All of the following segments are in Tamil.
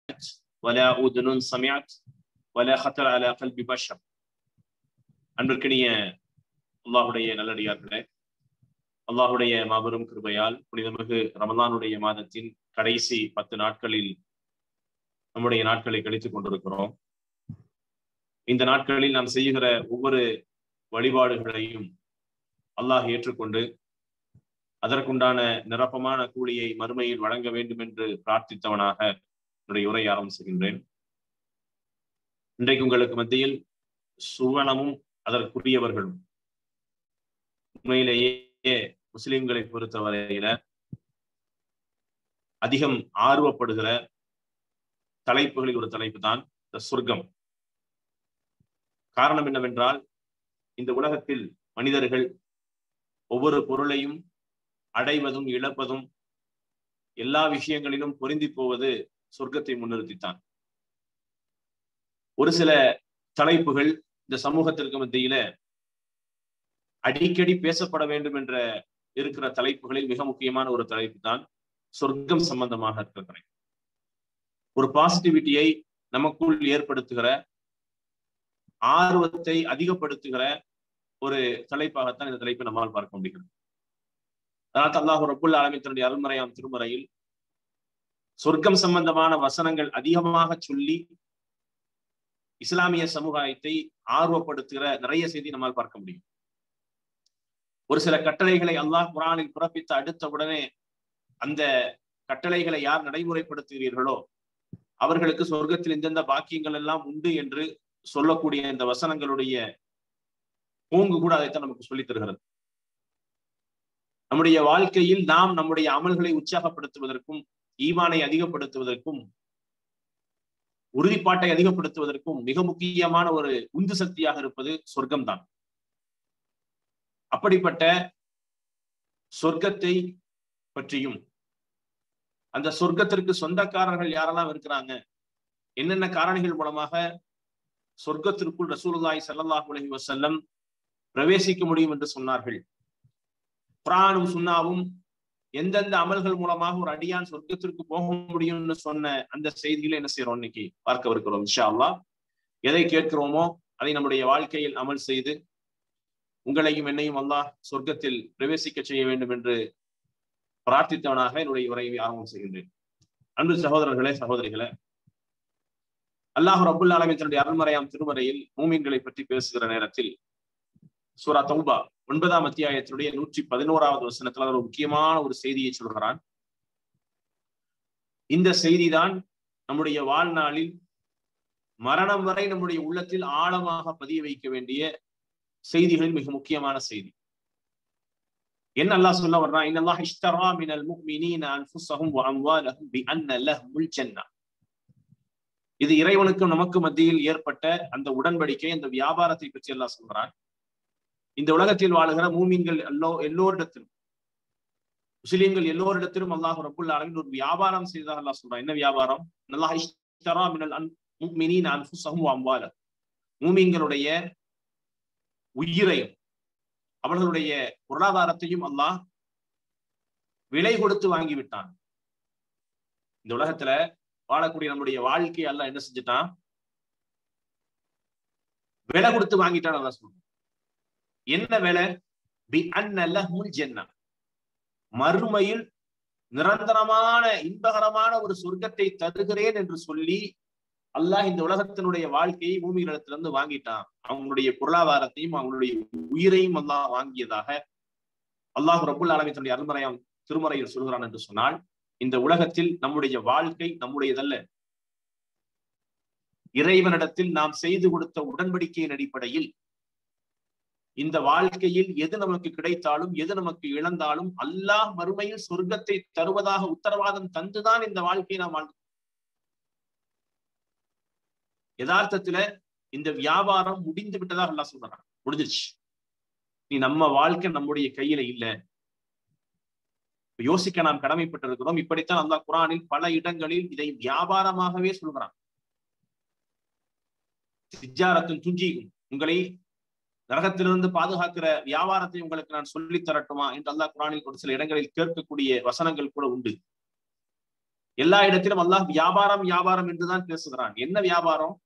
ولا أذن سمعت ولا خطر على قلب بشر அன்பிற்கினிய அல்லாஹுடைய நல்லடியார்களே அல்லாஹுடைய மாபெரும் கிருபையால் புனிதமிகு ரமலானுடைய மாதத்தின் கடைசி பத்து நாட்களில் நம்முடைய நாட்களை கழித்துக் கொண்டிருக்கிறோம் இந்த நாட்களில் நாம் செய்கிற ஒவ்வொரு வழிபாடுகளையும் அல்லாஹ் ஏற்றுக்கொண்டு அதற்குண்டான நிரப்பமான கூலியை மறுமையில் வழங்க வேண்டும் என்று பிரார்த்தித்தவனாக என்னுடைய உரை ஆரம்பிச்சுகின்றேன் இன்றைக்கு உங்களுக்கு மத்தியில் சுவனமும் அதற்குரியவர்களும் உண்மையிலேயே முஸ்லிம்களை பொறுத்தவரையில அதிகம் ஆர்வப்படுகிற தலைப்புகளில் ஒரு தலைப்பு தான் இந்த சொர்க்கம் காரணம் என்னவென்றால் இந்த உலகத்தில் மனிதர்கள் ஒவ்வொரு பொருளையும் அடைவதும் இழப்பதும் எல்லா விஷயங்களிலும் பொருந்தி போவது சொர்க்கத்தை முன்னிறுத்தித்தான் ஒரு சில தலைப்புகள் இந்த சமூகத்திற்கு மத்தியில அடிக்கடி பேசப்பட வேண்டும் என்ற இருக்கிற தலைப்புகளில் மிக முக்கியமான ஒரு தலைப்பு தான் சொர்க்கம் சம்பந்தமாக இருக்கிற ஒரு பாசிட்டிவிட்டியை நமக்குள் ஏற்படுத்துகிற ஆர்வத்தை அதிகப்படுத்துகிற ஒரு தலைப்பாகத்தான் இந்த தலைப்பை நம்மால் பார்க்க முடிகிறது அதனால் அல்லாஹு ரபுல் ஆலமி தன்னுடைய அருள்மறையாம் திருமறையில் சொர்க்கம் சம்பந்தமான வசனங்கள் அதிகமாக சொல்லி இஸ்லாமிய சமுதாயத்தை ஆர்வப்படுத்துகிற நிறைய செய்தி நம்மால் பார்க்க முடியும் ஒரு சில கட்டளைகளை அல்லாஹ் குரானில் பிறப்பித்த அடுத்த உடனே அந்த கட்டளைகளை யார் நடைமுறைப்படுத்துகிறீர்களோ அவர்களுக்கு சொர்க்கத்தில் எந்தெந்த பாக்கியங்கள் எல்லாம் உண்டு என்று சொல்லக்கூடிய இந்த வசனங்களுடைய பூங்கு கூட அதைத்தான் நமக்கு சொல்லித் தருகிறது நம்முடைய வாழ்க்கையில் நாம் நம்முடைய அமல்களை உற்சாகப்படுத்துவதற்கும் ஈமானை அதிகப்படுத்துவதற்கும் உறுதிப்பாட்டை அதிகப்படுத்துவதற்கும் மிக முக்கியமான ஒரு உந்து சக்தியாக இருப்பது சொர்க்கம் தான் அப்படிப்பட்ட சொர்க்கத்தை பற்றியும் அந்த சொர்க்கத்திற்கு சொந்தக்காரர்கள் யாரெல்லாம் இருக்கிறாங்க என்னென்ன காரணிகள் மூலமாக சொர்க்கத்திற்குள் ரசூலுல்லாய் சல்லாஹ் அலஹி வசல்லம் பிரவேசிக்க முடியும் என்று சொன்னார்கள் குரானும் சுண்ணாவும் எந்தெந்த அமல்கள் மூலமாக ஒரு அடியான் சொர்க்கத்திற்கு போக முடியும்னு சொன்ன அந்த செய்திகளை என்ன செய்யறோம் இன்னைக்கு பார்க்கவிருக்கிறோம் இன்ஷா அல்லா எதை கேட்கிறோமோ அதை நம்முடைய வாழ்க்கையில் அமல் செய்து உங்களையும் என்னையும் அல்லாஹ் சொர்க்கத்தில் பிரவேசிக்க செய்ய வேண்டும் என்று பிரார்த்தித்தவனாக என்னுடைய உரையை ஆரம்பம் செய்கின்றேன் அன்பு சகோதரர்களே சகோதரிகளே அல்லாஹ் ரபுல் ஆலமின் தன்னுடைய அருள்மறையாம் திருமறையில் மூமின்களை பற்றி பேசுகிற நேரத்தில் சூரா தௌபா ஒன்பதாம் அத்தியாயத்தினுடைய நூற்றி பதினோராவது வசனத்துல ஒரு முக்கியமான ஒரு செய்தியை சொல்கிறான் இந்த செய்திதான் நம்முடைய வாழ்நாளில் மரணம் வரை நம்முடைய உள்ளத்தில் ஆழமாக பதிய வைக்க வேண்டிய செய்திகளில் மிக முக்கியமான செய்தி என்ன அல்லாஹ் சொல்ல வர்றான் இன்னல்லாஹ் இஷ்தரா மினல் முஃமினீன அன்ஃபுஸஹும் வ அம்வாலஹும் பிஅன்ன லஹுல் ஜன்னah இது இறைவனுக்கும் நமக்கு மத்தியில் ஏற்பட்ட அந்த உடன்படிக்கை அந்த வியாபாரத்தை பற்றி எல்லாம் சொல்கிறான் இந்த உலகத்தில் வாழுகிற மூமீன்கள் எல்லோ எல்லோரிடத்திலும் முஸ்லீம்கள் எல்லோரிடத்திலும் அல்லாஹ் ரபுல் ஆலமின் ஒரு வியாபாரம் செய்ததாக அல்லாஹ் சொல்றான் என்ன வியாபாரம் அல்லாஹ் இஷ்தரா மினல் முஃமினீன அன்ஃபுஸஹும் வ அம்வாலஹும் மூமீன்களுடைய உயிரையும் அவர்களுடைய பொருளாதாரத்தையும் அல்லாஹ் விலை கொடுத்து வாங்கிவிட்டான் இந்த உலகத்துல வாழக்கூடிய நம்முடைய வாழ்க்கை அல்ல என்ன செஞ்சுட்டான் விலை கொடுத்து வாங்கிட்டான் அல்ல சொல்றோம் என்ன வேலை பி அன்னல்ல முல் ஜென்னா மறுமையில் நிரந்தரமான இன்பகரமான ஒரு சொர்க்கத்தை தருகிறேன் என்று சொல்லி அல்லாஹ் இந்த உலகத்தினுடைய வாழ்க்கையை பூமிகளிடத்திலிருந்து வாங்கிட்டான் அவங்களுடைய பொருளாதாரத்தையும் அவங்களுடைய உயிரையும் அல்லாஹ் வாங்கியதாக அல்லாஹ் ரபுல் ஆலமி தன்னுடைய அருமறையாம் திருமறையில் சொல்கிறான் என்று சொன்னால் இந்த உலகத்தில் நம்முடைய வாழ்க்கை நம்முடையதல்ல இறைவனிடத்தில் நாம் செய்து கொடுத்த உடன்படிக்கையின் அடிப்படையில் இந்த வாழ்க்கையில் எது நமக்கு கிடைத்தாலும் எது நமக்கு இழந்தாலும் அல்லாஹ் மறுமையில் சொர்க்கத்தை தருவதாக உத்தரவாதம் தந்துதான் இந்த வாழ்க்கையை நாம் வாழ்ந்து யதார்த்தத்துல இந்த வியாபாரம் முடிந்து விட்டதாக அல்லா சொல்றான் முடிஞ்சிருச்சு நீ நம்ம வாழ்க்கை நம்முடைய கையில இல்ல யோசிக்க நாம் கடமைப்பட்டிருக்கிறோம் இப்படித்தான் அல்லா குரானில் பல இடங்களில் இதை வியாபாரமாகவே சொல்கிறான் சிஜாரத்தின் துஞ்சியும் உங்களை நரகத்திலிருந்து பாதுகாக்கிற வியாபாரத்தை உங்களுக்கு நான் சொல்லி தரட்டுமா என்று அல்லாஹ் குரானில் ஒரு சில இடங்களில் கேட்கக்கூடிய வசனங்கள் கூட உண்டு எல்லா இடத்திலும் அல்லாஹ் வியாபாரம் வியாபாரம் என்றுதான் பேசுகிறான் என்ன வியாபாரம்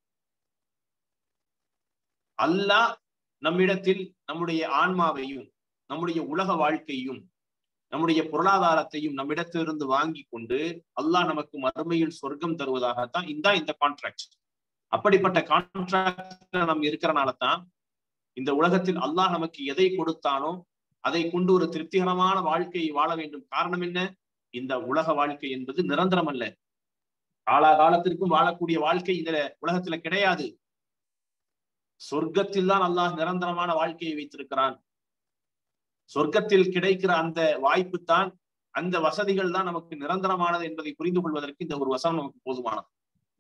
அல்லாஹ் நம்மிடத்தில் நம்முடைய ஆன்மாவையும் நம்முடைய உலக வாழ்க்கையும் நம்முடைய பொருளாதாரத்தையும் நம்மிடத்திலிருந்து வாங்கி கொண்டு அல்லாஹ் நமக்கு மறுமையில் சொர்க்கம் தருவதாகத்தான் இந்த இந்த கான்ட்ராக்ட் அப்படிப்பட்ட கான்ட்ராக்ட் நம்ம இருக்கிறனால தான் இந்த உலகத்தில் அல்லாஹ் நமக்கு எதை கொடுத்தானோ அதை கொண்டு ஒரு திருப்திகரமான வாழ்க்கையை வாழ வேண்டும் காரணம் என்ன இந்த உலக வாழ்க்கை என்பது நிரந்தரம் அல்ல காலாகாலத்திற்கும் வாழக்கூடிய வாழ்க்கை இந்த உலகத்துல கிடையாது சொர்க்கத்தில் தான் அல்லாஹ் நிரந்தரமான வாழ்க்கையை வைத்திருக்கிறான் சொர்க்கத்தில் கிடைக்கிற அந்த வாய்ப்பு தான் அந்த வசதிகள் தான் நமக்கு நிரந்தரமானது என்பதை புரிந்து கொள்வதற்கு இந்த ஒரு வசனம் நமக்கு போதுமானது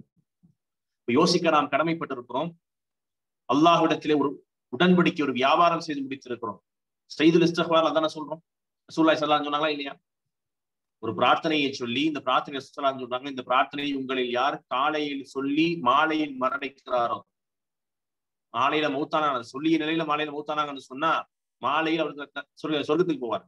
யோசிக்க நாம் கடமைப்பட்டிருக்கிறோம் அல்லாஹ்விடத்திலே ஒரு உடன்படிக்கை ஒரு வியாபாரம் செய்து முடித்திருக்கிறோம் செய்துல் இஸ்தகவார் அதான சொல்றோம் ரசூல்லாய் சல்லாம் சொன்னாங்களா இல்லையா ஒரு பிரார்த்தனையை சொல்லி இந்த பிரார்த்தனை சுத்தலாம் சொல்றாங்க இந்த பிரார்த்தனையை உங்களில் யார் காலையில் சொல்லி மாலையில் மரணிக்கிறாரோ மாலையில மூத்தானாங்க சொல்லிய நிலையில மாலையில மூத்தானாங்கன்னு சொன்னா மாலையில் அவருக்கு சொல்ல சொர்க்கத்துக்கு போவார்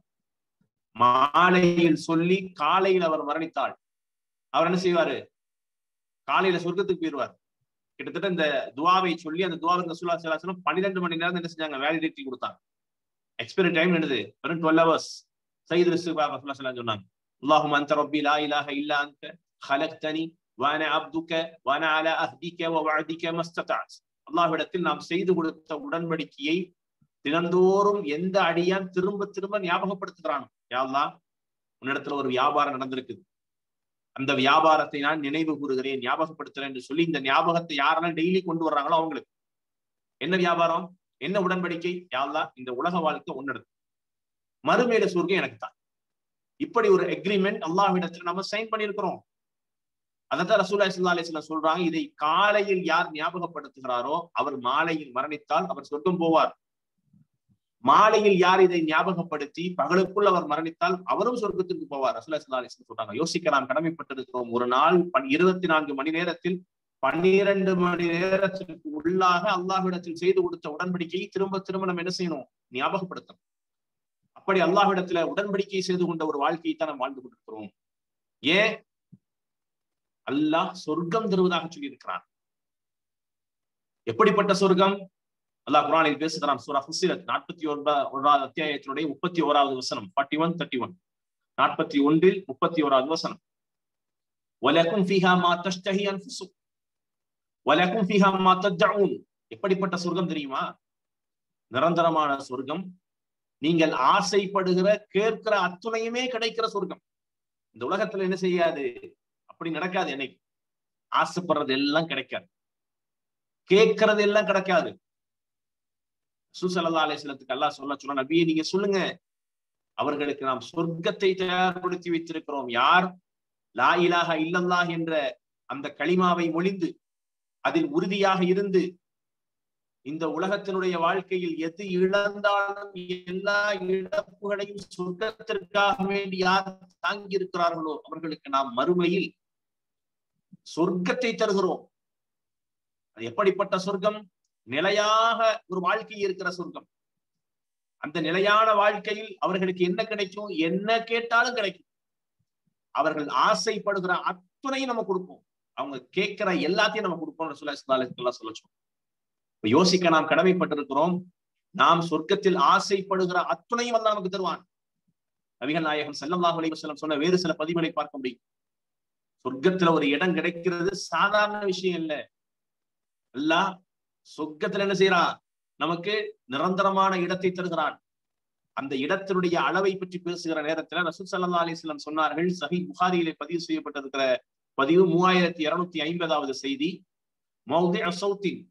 மாலையில் சொல்லி காலையில் அவர் மரணித்தாள் அவர் என்ன செய்வாரு காலையில சொர்க்கத்துக்கு போயிடுவார் கிட்டத்தட்ட இந்த துவாவை சொல்லி அந்த துவாவிற்கு சுல்லா சலாசனம் பன்னிரெண்டு மணி நேரம் என்ன செஞ்சாங்க வேலிடிட்டி கொடுத்தாங்க எக்ஸ்பைரி டைம் என்னது வெறும் டுவெல் ஹவர்ஸ் சைது ரசூல்லா சொன்னாங்க اللهم انت ربي لا اله الا انت خلقتني وانا عبدك وانا على عهدك ووعدك ما استطعت அல்லாஹ்விடத்தில் நாம் செய்து கொடுத்த உடன்படிக்கையை தினந்தோறும் எந்த அடியான் திரும்ப திரும்ப ஞாபகப்படுத்துகிறான் யாழ்லா உன்னிடத்துல ஒரு வியாபாரம் நடந்திருக்குது அந்த வியாபாரத்தை நான் நினைவு கூறுகிறேன் ஞாபகப்படுத்துறேன் என்று சொல்லி இந்த ஞாபகத்தை யாரெல்லாம் டெய்லி கொண்டு வர்றாங்களோ அவங்களுக்கு என்ன வியாபாரம் என்ன உடன்படிக்கை யாழ்லா இந்த உலக வாழ்க்கை உன்னெடுத்து மறுமையில சொர்க்கம் எனக்கு தான் இப்படி ஒரு அக்ரிமெண்ட் அல்லாஹ்விடத்துல நம்ம சைன் பண்ணியிருக்கிறோம் அதான் ரசூல்லா சல்லா அலிஸ்லாம் சொல்றாங்க இதை காலையில் யார் ஞாபகப்படுத்துகிறாரோ அவர் மாலையில் மரணித்தால் அவர் சொர்க்கம் போவார் மாலையில் யார் இதை ஞாபகப்படுத்தி பகலுக்குள் அவர் மரணித்தால் அவரும் சொர்க்கத்திற்கு போவார் ரசூல்லா சல்லா அலிஸ்லாம் சொல்றாங்க யோசிக்க நாம் கடமைப்பட்டிருக்கிறோம் ஒரு நாள் இருபத்தி நான்கு மணி நேரத்தில் பன்னிரண்டு மணி நேரத்திற்கு உள்ளாக அல்லாஹ்விடத்தில் செய்து கொடுத்த உடன்படிக்கையை திரும்ப திரும்ப நம்ம என்ன செய்யணும் ஞாபகப்படுத்தணும் அப்படி அல்லாஹ்விடத்துல உடன்படிக்கை செய்து கொண்ட ஒரு வாழ்க்கையை தான் நாம் வாழ்ந்து கொண்டிருக்கிறோம் ஏன் அல்லாஹ் சொர்க்கம் தருவதாக சொல்லி இருக்கிறான் எப்படிப்பட்ட சொர்க்கம் அல்லாஹ் குரானில் பேசுகிறான் சூரா ஃபுசிலத் நாற்பத்தி ஒன்பா ஒன்றாவது அத்தியாயத்தினுடைய முப்பத்தி ஓராவது வசனம் ஃபார்ட்டி ஒன் தேர்ட்டி ஒன் நாற்பத்தி ஒன்றில் முப்பத்தி ஓராவது வசனம் வலக்கும் ஃபீஹா மா தஷ்தஹி அன்ஃபுசு வலக்கும் ஃபீஹா மா தத்அஊன் எப்படிப்பட்ட சொர்க்கம் தெரியுமா நிரந்தரமான சொர்க்கம் நீங்கள் ஆசைப்படுகிற கேட்கிற அத்துணையுமே கிடைக்கிற சொர்க்கம் இந்த உலகத்துல என்ன செய்யாது அப்படி நடக்காது என்னைக்கு ஆசைப்படுறது எல்லாம் கிடைக்காது கேட்கறது எல்லாம் கிடைக்காது சுசலல்லா அலிஸ்லத்துக்கு அல்லா சொல்ல சொல்ல நபியை நீங்க சொல்லுங்க அவர்களுக்கு நாம் சொர்க்கத்தை தயார்படுத்தி வைத்திருக்கிறோம் யார் லா இலாக இல்லல்லாஹ் என்ற அந்த களிமாவை மொழிந்து அதில் உறுதியாக இருந்து இந்த உலகத்தினுடைய வாழ்க்கையில் எது இழந்தாலும் எல்லா இழப்புகளையும் சொர்க்கத்திற்காக வேண்டி யார் தாங்கி இருக்கிறார்களோ அவர்களுக்கு நாம் மறுமையில் சொர்க்கத்தை தருகிறோம் அது எப்படிப்பட்ட சொர்க்கம் நிலையாக ஒரு வாழ்க்கை இருக்கிற சொர்க்கம் அந்த நிலையான வாழ்க்கையில் அவர்களுக்கு என்ன கிடைக்கும் என்ன கேட்டாலும் கிடைக்கும் அவர்கள் ஆசைப்படுகிற அத்துணையும் நம்ம கொடுப்போம் அவங்க கேட்கிற எல்லாத்தையும் நம்ம கொடுப்போம் சொல்ல சொல்லச்சோம் யோசிக்க நாம் கடமைப்பட்டிருக்கிறோம் நாம் சொர்க்கத்தில் ஆசைப்படுகிற அத்துணையும் அல்ல நமக்கு தருவான் நபிகள் நாயகம் செல்லல்லாஹ் அலைவசல்லம் சொன்ன வேறு சில பதிவுகளை பார்க்க முடியும் சொர்க்கத்துல ஒரு இடம் கிடைக்கிறது சாதாரண விஷயம் இல்ல அல்ல சொர்க்கத்துல என்ன செய்யறான் நமக்கு நிரந்தரமான இடத்தை தருகிறான் அந்த இடத்தினுடைய அளவை பற்றி பேசுகிற நேரத்துல ரசூல் சல்லா அலிஸ்லாம் சொன்னார்கள் சஹி புகாரியிலே பதிவு செய்யப்பட்டிருக்கிற பதிவு மூவாயிரத்தி இருநூத்தி ஐம்பதாவது செய்தி மௌதி அசௌத்தின்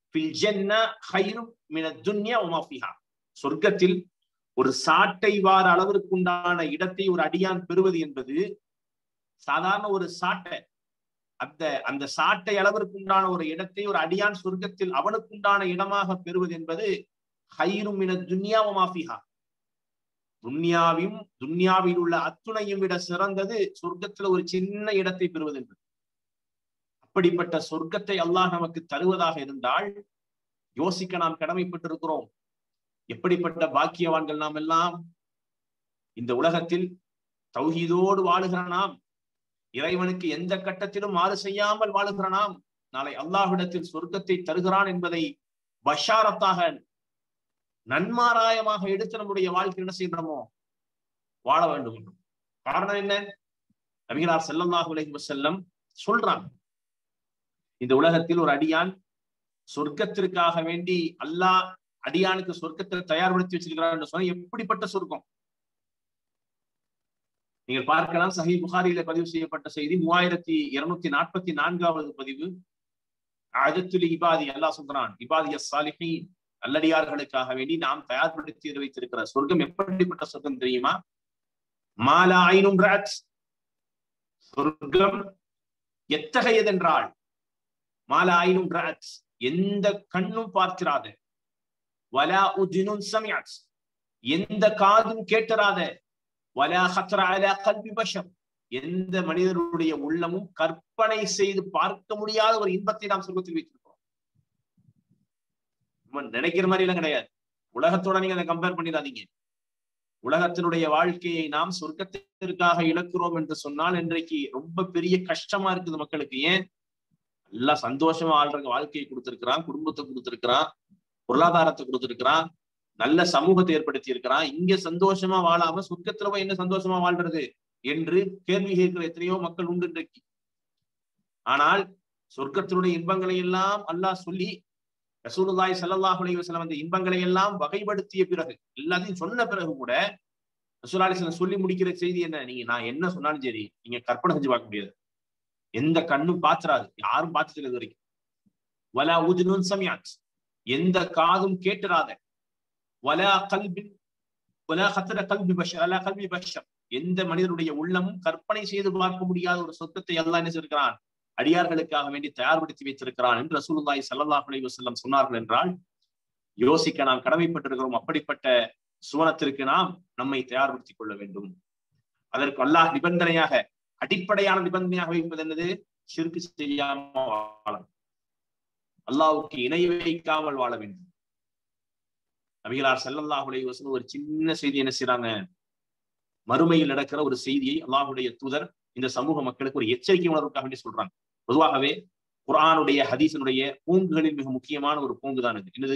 சொர்க்கத்தில் ஒரு சாட்டை வார அளவிற்குண்டான இடத்தை ஒரு அடியான் பெறுவது என்பது சாதாரண ஒரு சாட்டை அந்த அந்த சாட்டை அளவிற்குண்டான ஒரு இடத்தை ஒரு அடியான் சொர்க்கத்தில் அவனுக்குண்டான இடமாக பெறுவது என்பது ஹைரும் மின துன்யா மாஃபிஹா துன்யாவையும் துன்யாவில் உள்ள அத்துணையும் விட சிறந்தது சொர்க்கத்துல ஒரு சின்ன இடத்தை பெறுவது என்பது அப்படிப்பட்ட சொர்க்கத்தை அல்லாஹ் நமக்கு தருவதாக இருந்தால் யோசிக்க நாம் கடமைப்பட்டிருக்கிறோம் எப்படிப்பட்ட பாக்கியவான்கள் நாம் எல்லாம் இந்த உலகத்தில் தௌஹீதோடு வாழுகிற நாம் இறைவனுக்கு எந்த கட்டத்திலும் மாறு செய்யாமல் வாழுகிற நாம் நாளை அல்லாஹ்விடத்தில் சொர்க்கத்தை தருகிறான் என்பதை பஷாரத்தாக நன்மாராயமாக எடுத்து நம்முடைய வாழ்க்கை என்ன செய்யணுமோ வாழ வேண்டும் என்றும் காரணம் என்ன நபிகளார் செல்லல்லாஹு அலைஹி வஸல்லம் சொல்றாங்க இந்த உலகத்தில் ஒரு அடியான் சொர்க்கத்திற்காக வேண்டி அல்லாஹ் அடியானுக்கு சொர்க்கத்தை தயார்படுத்தி வச்சிருக்கிறார் என்று சொன்னா எப்படிப்பட்ட சொர்க்கம் நீங்கள் பார்க்கலாம் சஹி புகாரியில பதிவு செய்யப்பட்ட செய்தி மூவாயிரத்தி இருநூத்தி நாற்பத்தி நான்காவது பதிவு அஜத்துலி இபாதி அல்லாஹ் சொல்றான் இபாதிய சாலிஹீன் நல்லடியார்களுக்காக வேண்டி நாம் தயார்படுத்தி வைத்திருக்கிற சொர்க்கம் எப்படிப்பட்ட சொர்க்கம் தெரியுமா மாலா ஐனும் ராட்ஸ் சொர்க்கம் எத்தகையதென்றால் மாலா ஐனும் ராட்ஸ் எந்த கண்ணும் பார்க்கிறாத வலா உஜினும் சமியாத் எந்த காதும் கேட்டராத வலா ஹத்ர அலா கல்வி பஷம் எந்த மனிதனுடைய உள்ளமும் கற்பனை செய்து பார்க்க முடியாத ஒரு இன்பத்தை நாம் சொர்க்கத்தில் வைத்திருக்கிறோம் நினைக்கிற மாதிரி எல்லாம் கிடையாது உலகத்தோட நீங்க அதை கம்பேர் பண்ணிடாதீங்க உலகத்தினுடைய வாழ்க்கையை நாம் சொர்க்கத்திற்காக இழக்கிறோம் என்று சொன்னால் இன்றைக்கு ரொம்ப பெரிய கஷ்டமா இருக்குது மக்களுக்கு ஏன் நல்லா சந்தோஷமா வாழ்ற வாழ்க்கையை கொடுத்திருக்கிறான் குடும்பத்தை கொடுத்திருக்கிறான் பொருளாதாரத்தை கொடுத்திருக்கிறான் நல்ல சமூகத்தை ஏற்படுத்தி இருக்கிறான் இங்க சந்தோஷமா வாழாம சொர்க்கத்துல போய் என்ன சந்தோஷமா வாழ்றது என்று கேள்வி கேட்கிற எத்தனையோ மக்கள் உண்டு இன்றைக்கு ஆனால் சொர்க்கத்தினுடைய இன்பங்களை எல்லாம் அல்லாஹ் சொல்லி ரசூலுல்லாய் சல்லாஹ் அலி வசலம் அந்த இன்பங்களை எல்லாம் வகைப்படுத்திய பிறகு எல்லாத்தையும் சொன்ன பிறகு கூட ரசூல் அலிஸ்லாம் சொல்லி முடிக்கிற செய்தி என்ன நீங்க நான் என்ன சொன்னாலும் சரி நீங்க கற்பனை செஞ்சு பார்க்க முடியாது எந்த கண்ணும் பாத்துறாது யாரும் பார்த்துட்டு இது வரைக்கும் வலா உதுனும் சமியாத் எந்த காதும் கேட்டுறாத வலா கல்பின் வலா ஹத்தர கல்வி பஷர் அலா கல்வி பஷர் எந்த மனிதனுடைய உள்ளமும் கற்பனை செய்து பார்க்க முடியாத ஒரு சொத்தத்தை எல்லாம் என்ன செய்திருக்கிறான் அடியார்களுக்காக வேண்டி தயார்படுத்தி வைத்திருக்கிறான் என்று ரசூலுல்லாய் சல்லாஹ் அலி வசல்லம் சொன்னார்கள் என்றால் யோசிக்க நாம் கடமைப்பட்டிருக்கிறோம் அப்படிப்பட்ட சுவனத்திற்கு நாம் நம்மை தயார்படுத்திக் கொள்ள வேண்டும் அதற்கு அல்லாஹ் நிபந்தனையாக அடிப்படையான நிபந்தனையாக வைப்பது என்னது சிறுக்கு செய்யாம வாழ அல்லாவுக்கு இணை வைக்காமல் வாழ வேண்டும் நபிகளார் செல்லல்லாஹ் அலி வசலம் ஒரு சின்ன செய்தி என்ன செய்யறாங்க மறுமையில் நடக்கிற ஒரு செய்தியை அல்லாஹுடைய தூதர் இந்த சமூக மக்களுக்கு ஒரு எச்சரிக்கை உணர்வுக்காக வேண்டி சொல்றாங்க பொதுவாகவே குரானுடைய ஹதீசனுடைய பூங்குகளில் மிக முக்கியமான ஒரு பூங்கு தான் இது என்னது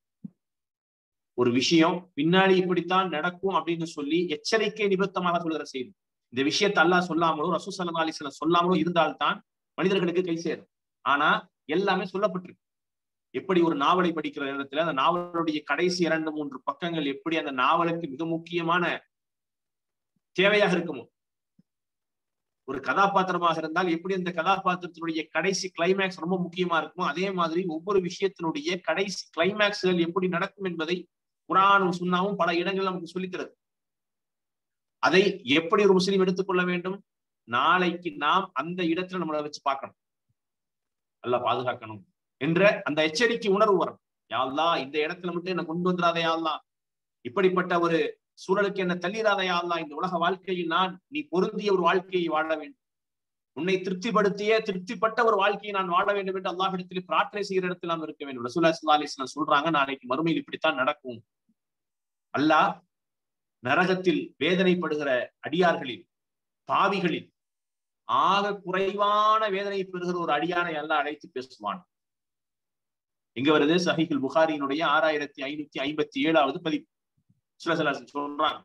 ஒரு விஷயம் பின்னாடி இப்படித்தான் நடக்கும் அப்படின்னு சொல்லி எச்சரிக்கை நிபுத்தமாக சொல்கிற செய்தி இந்த விஷயத்தை அல்லாஹ் சொல்லாமலோ ரசூ சல்லா அலிஸ்லாம் சொல்லாமலோ இருந்தால்தான் மனிதர்களுக்கு கை சேரும் ஆனா எல்லாமே சொல்லப்பட்டிருக்கு எப்படி ஒரு நாவலை படிக்கிற நேரத்துல அந்த நாவலுடைய கடைசி இரண்டு மூன்று பக்கங்கள் எப்படி அந்த நாவலுக்கு மிக முக்கியமான தேவையாக இருக்குமோ ஒரு கதாபாத்திரமாக இருந்தால் எப்படி அந்த கதாபாத்திரத்தினுடைய கடைசி கிளைமேக்ஸ் ரொம்ப முக்கியமா இருக்குமோ அதே மாதிரி ஒவ்வொரு விஷயத்தினுடைய கடைசி கிளைமேக்ஸ்கள் எப்படி நடக்கும் என்பதை குரானும் சுண்ணாவும் பல இடங்கள் நமக்கு சொல்லித்தருது அதை எப்படி ஒரு முஸ்லீம் எடுத்துக்கொள்ள வேண்டும் நாளைக்கு நாம் அந்த இடத்துல நம்மளை வச்சு பார்க்கணும் நல்லா பாதுகாக்கணும் என்ற அந்த எச்சரிக்கை உணர்வு வரும் யாழ்லா இந்த இடத்துல மட்டும் என்ன கொண்டு வந்துடாதே யாழ்லா இப்படிப்பட்ட ஒரு சூழலுக்கு என்ன தள்ளிடாதையா அல்லா இந்த உலக வாழ்க்கையில் நான் நீ பொருந்திய ஒரு வாழ்க்கையை வாழ வேண்டும் உன்னை திருப்திப்படுத்திய திருப்திப்பட்ட ஒரு வாழ்க்கையை நான் வாழ வேண்டும் என்று அல்லாஹிடத்தில் பிரார்த்தனை செய்கிற இடத்தில் நாம் இருக்க வேண்டும் ரசூல்லா சுல்லா அலிஸ்லாம் சொல்றாங்க நாளைக்கு மறுமையில் இப்படித்தான் நடக்கும் அல்லாஹ் நரகத்தில் வேதனைப்படுகிற அடியார்களில் பாவிகளில் ஆக குறைவான வேதனை பெறுகிற ஒரு அடியானை அல்லாஹ் அழைத்து பேசுவான் எங்க வருது சஹிகுல் புகாரியினுடைய ஆறாயிரத்தி ஐநூத்தி ஐம்பத்தி ஏழாவது பதிவு சொல்றாங்க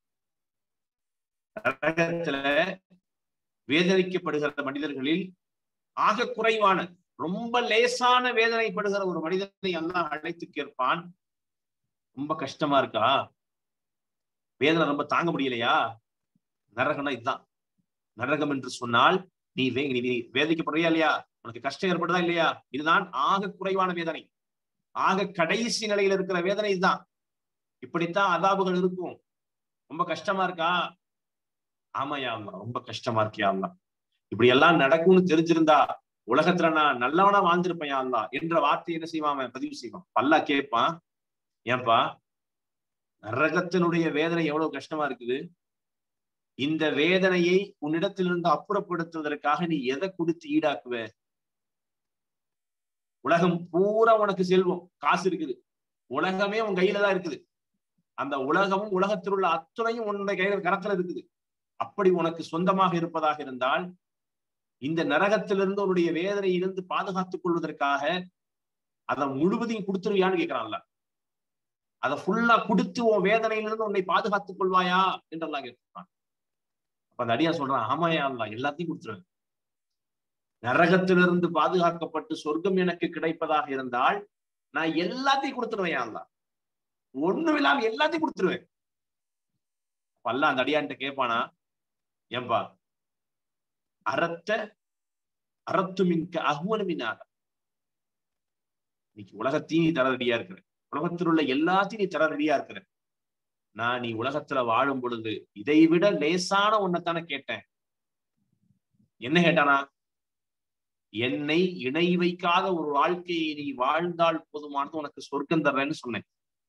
நரகத்துல வேதனைக்கப்படுகிற மனிதர்களில் ஆக குறைவான ரொம்ப லேசான வேதனைப்படுகிற ஒரு மனிதனை எல்லாம் அழைத்து கேட்பான் ரொம்ப கஷ்டமா இருக்கா வேதனை ரொம்ப தாங்க முடியலையா நரகம்னா இதுதான் நரகம் என்று சொன்னால் நீ வே நீ வேதிக்கப்படுறியா இல்லையா உனக்கு கஷ்டம் ஏற்படுதா இல்லையா இதுதான் ஆக குறைவான வேதனை ஆக கடைசி நிலையில் இருக்கிற வேதனை இதுதான் இப்படித்தான் அதாபுகள் இருக்கும் ரொம்ப கஷ்டமா இருக்கா ஆமாயா அல்லா ரொம்ப கஷ்டமா இருக்கியா அல்லா இப்படி எல்லாம் நடக்கும்னு தெரிஞ்சிருந்தா உலகத்துல நான் நல்லவனா வாழ்ந்திருப்பேன் அல்லா என்ற வார்த்தை என்ன செய்வான் பதிவு செய்வான் பல்லா கேட்பான் ஏன்பா நரகத்தினுடைய வேதனை எவ்வளவு கஷ்டமா இருக்குது இந்த வேதனையை உன்னிடத்திலிருந்து அப்புறப்படுத்துவதற்காக நீ எதை கொடுத்து ஈடாக்குவ உலகம் பூரா உனக்கு செல்வம் காசு இருக்குது உலகமே உன் கையில தான் இருக்குது அந்த உலகமும் உலகத்தில் உள்ள அத்துணையும் உன்னுடைய கையில கரத்துல இருக்குது அப்படி உனக்கு சொந்தமாக இருப்பதாக இருந்தால் இந்த நரகத்திலிருந்து உன்னுடைய வேதனையிலிருந்து பாதுகாத்துக் கொள்வதற்காக அதை முழுவதையும் கொடுத்துருவியான்னு கேட்கிறான்ல அதை ஃபுல்லா கொடுத்து உன் வேதனையிலிருந்து உன்னை பாதுகாத்துக் கொள்வாயா என்றெல்லாம் கேட்கிறான் அப்ப அந்த அடியா சொல்றான் ஆமாயா அல்ல எல்லாத்தையும் கொடுத்துருவேன் நரகத்திலிருந்து பாதுகாக்கப்பட்டு சொர்க்கம் எனக்கு கிடைப்பதாக இருந்தால் நான் எல்லாத்தையும் கொடுத்துருவேன் அல்ல ஒண்ணும் இல்லாம எல்லாத்தையும் கொடுத்துருவேன் பல்ல அந்த அடியான்ட்ட கேட்பானா ஏன்பா அறத்த அறத்து மின்க அகுவனு மின்னாக இன்னைக்கு உலகத்தையும் நீ தர ரெடியா இருக்கிற உலகத்தில் உள்ள எல்லாத்தையும் நீ தர ரெடியா இருக்கிற நான் நீ உலகத்துல வாழும் பொழுது இதை விட லேசான ஒன்னத்தானே கேட்டேன் என்ன கேட்டானா என்னை இணை வைக்காத ஒரு வாழ்க்கையை நீ வாழ்ந்தால் போதுமானது உனக்கு சொர்க்கம் தர்றேன்னு சொன்னேன்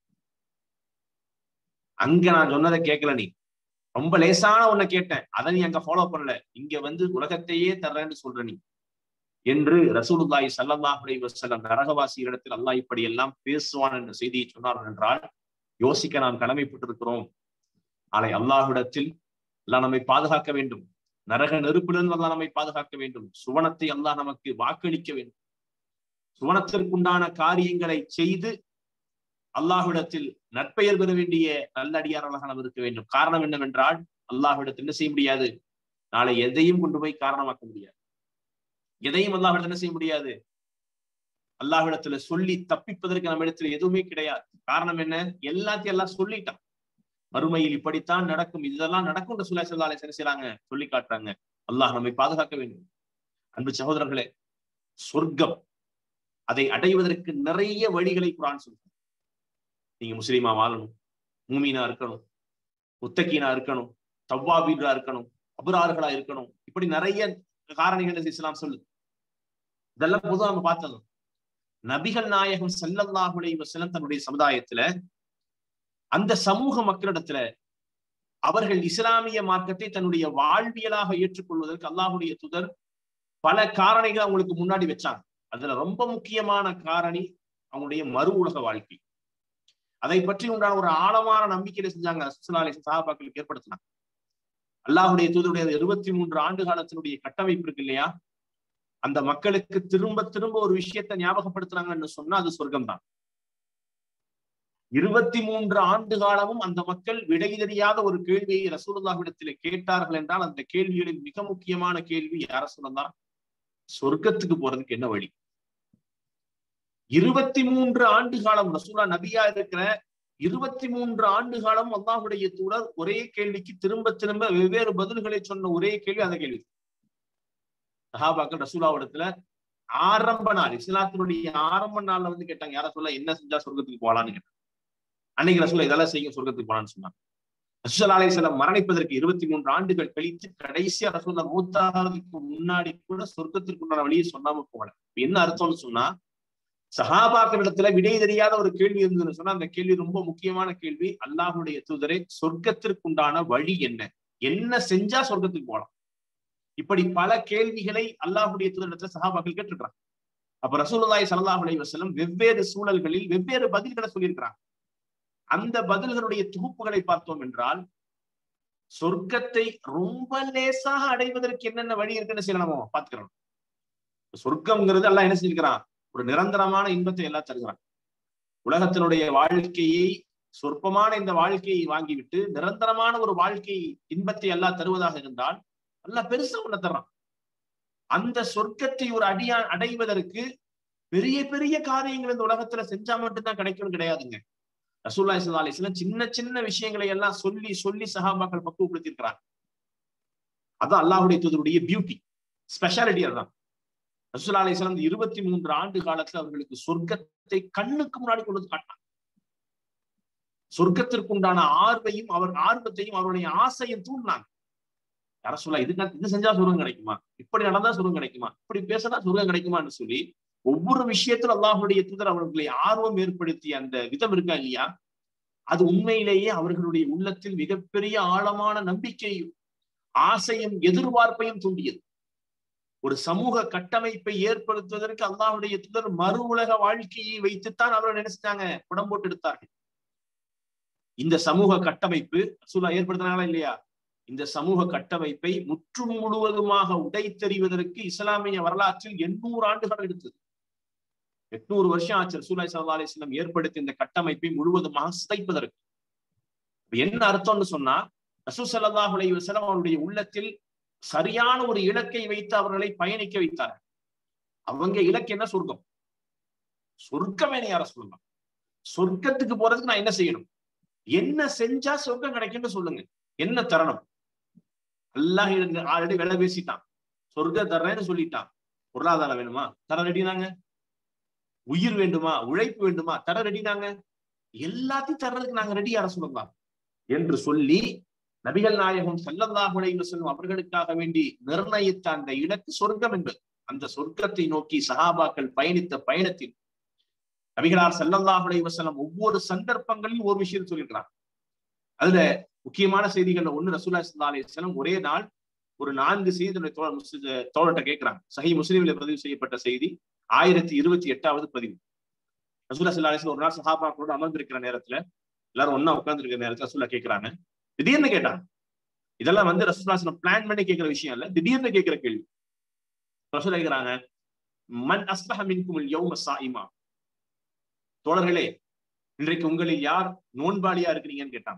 அங்க நான் சொன்னதை கேட்கல நீ ரொம்ப லேசான ஒன்ன கேட்டேன் அதை நீ அங்க ஃபாலோ பண்ணல இங்க வந்து உலகத்தையே தர்றேன்னு சொல்ற நீ என்று ரசூலுல்லாய் சல்லல்லாஹ் அலைஹி வஸல்லம் நரகவாசிகளிடத்தில் அல்லாஹ் இப்படி எல்லாம் பேசுவான் என்ற செய்தியை சொன்னார்கள் என்றால் யோசிக்க நாம் கடமைப்பட்டிருக்கிறோம் நாளை அல்லாஹ்விடத்தில் எல்லாம் நம்மை பாதுகாக்க வேண்டும் நரக நெருப்பிலிருந்து அல்லாஹ் நம்மை பாதுகாக்க வேண்டும் சுவனத்தை அல்லாஹ் நமக்கு வாக்களிக்க வேண்டும் சுவனத்திற்குண்டான காரியங்களை செய்து அல்லாஹ்விடத்தில் நற்பெயர் பெற வேண்டிய நல்லடியார்களாக நாம் இருக்க வேண்டும் காரணம் என்னவென்றால் அல்லாஹ்விடத்தில் என்ன செய்ய முடியாது நாளை எதையும் கொண்டு போய் காரணமாக்க முடியாது எதையும் அல்லாஹ்விடத்தில் என்ன செய்ய முடியாது அல்லாஹ்விடத்துல சொல்லி தப்பிப்பதற்கு நம்ம இடத்துல எதுவுமே கிடையாது காரணம் என்ன எல்லாத்தையும் எல்லாம் சொல்லிட்டான் மறுமையில் இப்படித்தான் நடக்கும் இதெல்லாம் நடக்கும் சுல்லா சொல்லாலே என்ன செய்யறாங்க சொல்லி காட்டுறாங்க அல்லாஹ் நம்மை பாதுகாக்க வேண்டும் அன்பு சகோதரர்களே சொர்க்கம் அதை அடைவதற்கு நிறைய வழிகளை குரான் சொல்றாங்க நீங்க முஸ்லீமா வாழணும் மூமீனா இருக்கணும் முத்தகீனா இருக்கணும் தவ்வாபீரா இருக்கணும் அபுரார்களா இருக்கணும் இப்படி நிறைய காரணிகள் இஸ்லாம் சொல்லு இதெல்லாம் பொதுவாக நம்ம பார்த்தது நபிகள் நாயகம் செல்லல்லாஹுடைய வசலம் தன்னுடைய சமுதாயத்துல அந்த சமூக மக்களிடத்துல அவர்கள் இஸ்லாமிய மார்க்கத்தை தன்னுடைய வாழ்வியலாக ஏற்றுக்கொள்வதற்கு அல்லாஹுடைய துதர் பல காரணிகள் அவங்களுக்கு முன்னாடி வச்சாங்க அதுல ரொம்ப முக்கியமான காரணி அவங்களுடைய மறு உலக வாழ்க்கை அதை பற்றி உண்டான ஒரு ஆழமான நம்பிக்கையில செஞ்சாங்க சுலாலை சகாபாக்களுக்கு ஏற்படுத்தினாங்க அல்லாஹுடைய தூதருடைய இருபத்தி மூன்று ஆண்டு காலத்தினுடைய கட்டமைப்பு இருக்கு இல்லையா அந்த மக்களுக்கு திரும்ப திரும்ப ஒரு விஷயத்தை ஞாபகப்படுத்துறாங்கன்னு சொன்னா அது சொர்க்கம் தான் இருபத்தி மூன்று ஆண்டு காலமும் அந்த மக்கள் விடை தெரியாத ஒரு கேள்வியை ரசூலுல்லாஹிடத்திலே கேட்டார்கள் என்றால் அந்த கேள்விகளில் மிக முக்கியமான கேள்வி யார சொல்லலாம் சொர்க்கத்துக்கு போறதுக்கு என்ன வழி இருபத்தி மூன்று ஆண்டு காலம் ரசூலா நபியா இருக்கிற இருபத்தி மூன்று ஆண்டு காலம் அல்லாஹுடைய தூதர் ஒரே கேள்விக்கு திரும்ப திரும்ப வெவ்வேறு பதில்களை சொன்ன ஒரே கேள்வி அந்த கேள்வி சஹாபாக்கள் ரசூலாவிடத்துல ஆரம்ப நாள் இஸ்லாத்தினுடைய ஆரம்ப நாள்ல வந்து கேட்டாங்க யார சொல்ல என்ன செஞ்சா சொர்க்கத்துக்கு போகலான்னு கேட்டாங்க அன்னைக்கு ரசூலா இதெல்லாம் செய்யும் சொர்க்கத்துக்கு போலான்னு சொன்னாங்க ரசூல் அலை செல்லம் மரணிப்பதற்கு இருபத்தி மூன்று ஆண்டுகள் கழித்து கடைசியா ரசூல்லா மூத்தாகிறதுக்கு முன்னாடி கூட சொர்க்கத்திற்குண்டான வழியை சொல்லாம போகல என்ன அர்த்தம்னு சொன்னா சஹாபாக்களிடத்துல விடை தெரியாத ஒரு கேள்வி இருந்ததுன்னு சொன்னா அந்த கேள்வி ரொம்ப முக்கியமான கேள்வி அல்லாஹுடைய தூதரை சொர்க்கத்திற்குண்டான வழி என்ன என்ன செஞ்சா சொர்க்கத்துக்கு போகலாம் இப்படி பல கேள்விகளை அல்லாஹுடைய தூதரிடத்துல சஹாபாக்கள் கேட்டிருக்கிறாங்க அப்ப ரசூலுல்லாய் சல்லாஹ் அலி வசலம் வெவ்வேறு சூழல்களில் வெவ்வேறு பதில்களை சொல்லியிருக்கிறாங்க அந்த பதில்களுடைய தொகுப்புகளை பார்த்தோம் என்றால் சொர்க்கத்தை ரொம்ப லேசாக அடைவதற்கு என்னென்ன வழி இருக்குன்னு சில நம்ம பார்த்துக்கிறோம் சொர்க்கம்ங்கிறது எல்லாம் என்ன செஞ்சிருக்கிறான் ஒரு நிரந்தரமான இன்பத்தை எல்லாம் தருகிறான் உலகத்தினுடைய வாழ்க்கையை சொற்பமான இந்த வாழ்க்கையை வாங்கிவிட்டு நிரந்தரமான ஒரு வாழ்க்கை இன்பத்தை எல்லாம் தருவதாக இருந்தால் நல்லா பெருசா ஒண்ண தர்றான் அந்த சொர்க்கத்தை ஒரு அடியா அடைவதற்கு பெரிய பெரிய காரியங்கள் இந்த உலகத்துல செஞ்சா மட்டும்தான் கிடைக்கும்னு கிடையாதுங்க ரசூல்லா இஸ்லா அலிஸ்லாம் சின்ன சின்ன விஷயங்களை எல்லாம் சொல்லி சொல்லி சகாபாக்கள் பக்குவப்படுத்திருக்கிறாங்க அதான் அல்லாஹுடைய தூதருடைய பியூட்டி ஸ்பெஷாலிட்டி அதுதான் ரசூல்லா அலிஸ்லாம் இருபத்தி மூன்று ஆண்டு காலத்துல அவர்களுக்கு சொர்க்கத்தை கண்ணுக்கு முன்னாடி கொண்டு வந்து காட்டினாங்க சொர்க்கத்திற்குண்டான ஆர்வையும் அவர் ஆர்வத்தையும் அவருடைய ஆசையும் தூண்டினாங்க யார சொல்ல இதுக்கு இது செஞ்சா சுருகம் கிடைக்குமா இப்படி நடந்தா சுருகம் கிடைக்குமா இப்படி பேசினா சுருகம் கிடைக்குமான்னு சொல்லி ஒவ்வொரு விஷயத்துல அல்லாஹுடைய தூதர் அவர்களை ஆர்வம் ஏற்படுத்திய அந்த விதம் இருக்கா இல்லையா அது உண்மையிலேயே அவர்களுடைய உள்ளத்தில் மிகப்பெரிய ஆழமான நம்பிக்கையும் ஆசையும் எதிர்பார்ப்பையும் தூண்டியது ஒரு சமூக கட்டமைப்பை ஏற்படுத்துவதற்கு அல்லாஹுடைய தூதர் மறு உலக வாழ்க்கையை வைத்துத்தான் அவர்கள் நினைச்சாங்க புடம் போட்டு எடுத்தார்கள் இந்த சமூக கட்டமைப்பு ரசூலா ஏற்படுத்தினாங்களா இல்லையா இந்த சமூக கட்டமைப்பை முற்றும் முழுவதுமாக உடைத்தெறிவதற்கு இஸ்லாமிய வரலாற்றில் எண்ணூறு ஆண்டுகள் எடுத்தது எட்நூறு வருஷம் ஆச்சு ரசூலாய் சல்லா அலிஸ்லாம் ஏற்படுத்தி இந்த கட்டமைப்பை முழுவதுமாக சிதைப்பதற்கு என்ன அர்த்தம்னு சொன்னா ரசூ சல்லாஹ் அலி வசலம் அவருடைய உள்ளத்தில் சரியான ஒரு இலக்கை வைத்து அவர்களை பயணிக்க வைத்தார் அவங்க இலக்கு என்ன சொர்க்கம் சொர்க்கமே யார சொல்லலாம் சொர்க்கத்துக்கு போறதுக்கு நான் என்ன செய்யணும் என்ன செஞ்சா சொர்க்கம் கிடைக்கும்னு சொல்லுங்க என்ன தரணும் எல்லாம் ஆல்ரெடி விலை பேசிட்டான் சொர்க்க தர்றேன்னு சொல்லிட்டான் பொருளாதாரம் வேணுமா தர ரெடினாங்க உயிர் வேண்டுமா உழைப்பு வேண்டுமா தர ரெடினாங்க எல்லாத்தையும் தர்றதுக்கு நாங்க ரெடி யார சொல்லலாம் என்று சொல்லி நபிகள் நாயகம் சல்லல்லாஹு அலைஹி வஸல்லம் அவர்களுக்காக வேண்டி நிர்ணயித்த அந்த இலக்கு சொர்க்கம் என்பது அந்த சொர்க்கத்தை நோக்கி சஹாபாக்கள் பயணித்த பயணத்தில் நபிகளார் சல்லல்லாஹு அலைஹி வஸல்லம் ஒவ்வொரு சந்தர்ப்பங்களிலும் ஒரு விஷயம் சொல்லிடுறாங்க அதுல முக்கியமான செய்திகள்ல ஒண்ணு ரசூல்லா சல்லா அலி வஸல்லம் ஒரே நாள் ஒரு நான்கு செய்தி தோழர்கிட்ட கேட்கிறாங்க சஹி முஸ்லீம்ல பதிவு செய்யப்பட்ட செய்தி ஆயிரத்தி இருபத்தி எட்டாவது பதிவு ரசூல்லா சல்லா அலிஸ்லாம் ஒரு நாள் சஹாபாக்களோட அமர்ந்திருக்கிற நேரத்துல எல்லாரும் ஒன்னா உட்கார்ந்து இருக்கிற நேரத்துல ரசூல்லா கேட்கிறாங்க திடீர்னு கேட்டாங்க இதெல்லாம் வந்து ரசூல்லா பிளான் பண்ணி கேட்கிற விஷயம் இல்ல திடீர்னு கேட்கிற கேள்வி ரசூல்லா கேட்கிறாங்க மன் அஸ்பஹ மின்கும் யௌம சாயிமா தோழர்களே இன்றைக்கு உங்களில் யார் நோன்பாளியா இருக்கிறீங்கன்னு கேட்டாங்க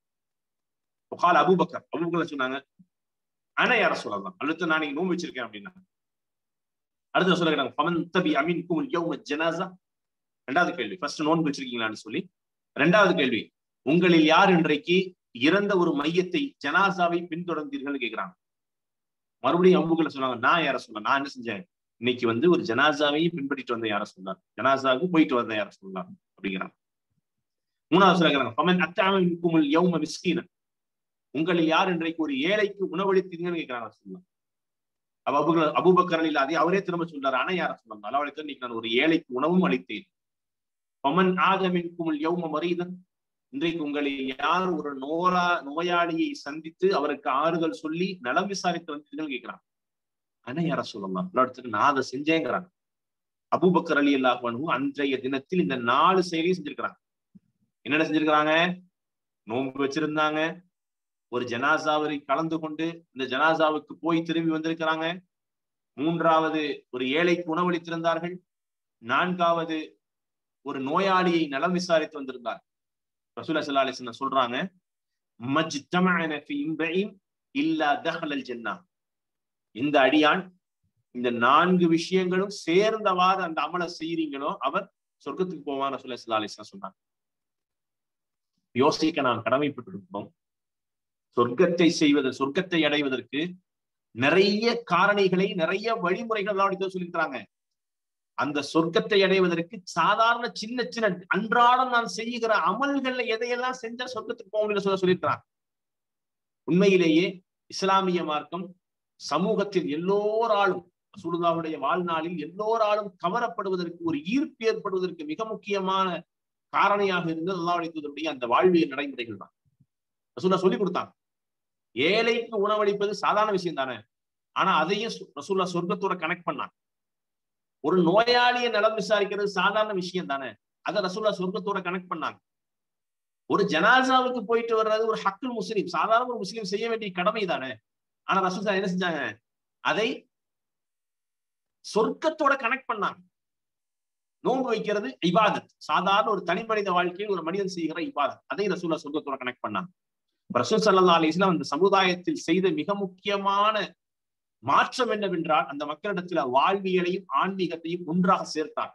கால் அபுபக்கர் அபுபக்கர் சொன்னாங்க ஆனா யார சொல்லலாம் அடுத்து நான் நீங்க நோன்பு வச்சிருக்கேன் அப்படின்னா அடுத்த சொல்ல கேட்டாங்க பமன் தபி அமீன் குமுல் யௌம ஜனாசா ரெண்டாவது கேள்வி ஃபர்ஸ்ட் நோன்பு வச்சிருக்கீங்களான்னு சொல்லி ரெண்டாவது கேள்வி உங்களில் யார் இன்றைக்கு இறந்த ஒரு மையத்தை ஜனாசாவை பின்தொடர்ந்தீர்கள் கேட்கிறாங்க மறுபடியும் அம்புகளை சொன்னாங்க நான் யார சொல்ல நான் என்ன செஞ்சேன் இன்னைக்கு வந்து ஒரு ஜனாசாவையும் பின்பற்றிட்டு வந்த யார சொல்லலாம் ஜனாசாவுக்கு போயிட்டு வந்த யார சொல்லலாம் அப்படிங்கிறாங்க மூணாவது சொல்லுறாங்க பமன் அத்தாமின் குமுல் யௌம மிஸ்கீனன் உங்களில் யார் இன்றைக்கு ஒரு ஏழைக்கு உணவளித்தீங்கன்னு கேட்கிறாங்க சொல்லலாம் அப்ப அபு அபுபக்கர் இல்லாதே அவரே திரும்ப சொல்றாரு ஆனா யார சொல்லலாம் அளவழைத்து இன்னைக்கு நான் ஒரு ஏழைக்கு உணவும் அளித்தேன் பமன் ஆகமின் குமுல் யௌம மரீதன் இன்றைக்கு உங்களில் யார் ஒரு நோரா நோயாளியை சந்தித்து அவருக்கு ஆறுதல் சொல்லி நலம் விசாரித்து வந்தீர்கள் கேட்கிறான் ஆனா யார சொல்லலாம் அடுத்துக்கு நான் அதை செஞ்சேங்கிறாங்க அபுபக்கர் அலி அல்லாஹ் அன்றைய தினத்தில் இந்த நாலு செயலையும் செஞ்சிருக்கிறாங்க என்னென்ன செஞ்சிருக்கிறாங்க நோன்பு வச்சிருந்தாங்க ஒரு ஜனாசாவை கலந்து கொண்டு இந்த ஜனாசாவுக்கு போய் திரும்பி வந்திருக்கிறாங்க மூன்றாவது ஒரு ஏழைக்கு உணவளித்திருந்தார்கள் நான்காவது ஒரு நோயாளியை நலம் விசாரித்து வந்திருந்தார் ரசூல்லா சல்லா அலிஸ்லாம் சொல்றாங்க மஜ்தமஅன ஃபி இம்ரஇன் இல்லா தஹலல் ஜன்னா இந்த அடியான் இந்த நான்கு விஷயங்களும் சேர்ந்தவாறு அந்த அமலை செய்யறீங்களோ அவர் சொர்க்கத்துக்கு போவான் ரசூல்லா சல்லா அலிஸ்லாம் சொன்னாங்க யோசிக்க நாம் கடமைப்பட்டிருக்கிறோம் சொர்க்கத்தை செய்வது சொர்க்கத்தை அடைவதற்கு நிறைய காரணிகளை நிறைய வழிமுறைகள் எல்லாம் சொல்லியிருக்கிறாங்க அந்த சொர்க்கத்தை அடைவதற்கு சாதாரண சின்ன சின்ன அன்றாடம் நான் செய்கிற அமல்கள்ல எதையெல்லாம் செஞ்சா சொர்க்கத்துக்கு போக முடியும் சொல்ல சொல்லியிருக்கிறான் உண்மையிலேயே இஸ்லாமிய மார்க்கம் சமூகத்தில் எல்லோராலும் சுடுதாவுடைய வாழ்நாளில் எல்லோராலும் கவரப்படுவதற்கு ஒரு ஈர்ப்பு ஏற்படுவதற்கு மிக முக்கியமான காரணியாக இருந்தது அல்லாவுடைய அந்த வாழ்வியல் நடைமுறைகள் தான் ரசூல்லா சொல்லி கொடுத்தாங்க ஏழைக்கு உணவளிப்பது சாதாரண விஷயம் தானே ஆனா அதையும் ரசூல்லா சொர்க்கத்தோட கனெக்ட் பண்ணாங்க ஒரு நோயாளியை நலம் விசாரிக்கிறது சாதாரண விஷயம் தானே அதை ரசூல்லா சொர்க்கத்தோட கனெக்ட் பண்ணாங்க ஒரு ஜனாசாவுக்கு போயிட்டு வர்றது ஒரு ஹக்குல் முஸ்லீம் சாதாரண ஒரு முஸ்லீம் செய்ய வேண்டிய கடமை தானே ஆனா ரசூல்லா என்ன செஞ்சாங்க அதை சொர்க்கத்தோட கனெக்ட் பண்ணாங்க நோன்பு வைக்கிறது இபாதத் சாதாரண ஒரு தனி மனித வாழ்க்கையில் ஒரு மனிதன் செய்கிற இபாதத் அதை ரசூல்லா சொர்க்கத்தோட கனெக்ட் பண்ணாங்க ரசூல் சல்லா அலிஸ்லாம் அந்த சமுதாயத்தில் செய்த மிக முக்கியமான மாற்றம் என்னவென்றால் அந்த மக்களிடத்துல வாழ்வியலையும் ஆன்மீகத்தையும் ஒன்றாக சேர்த்தார்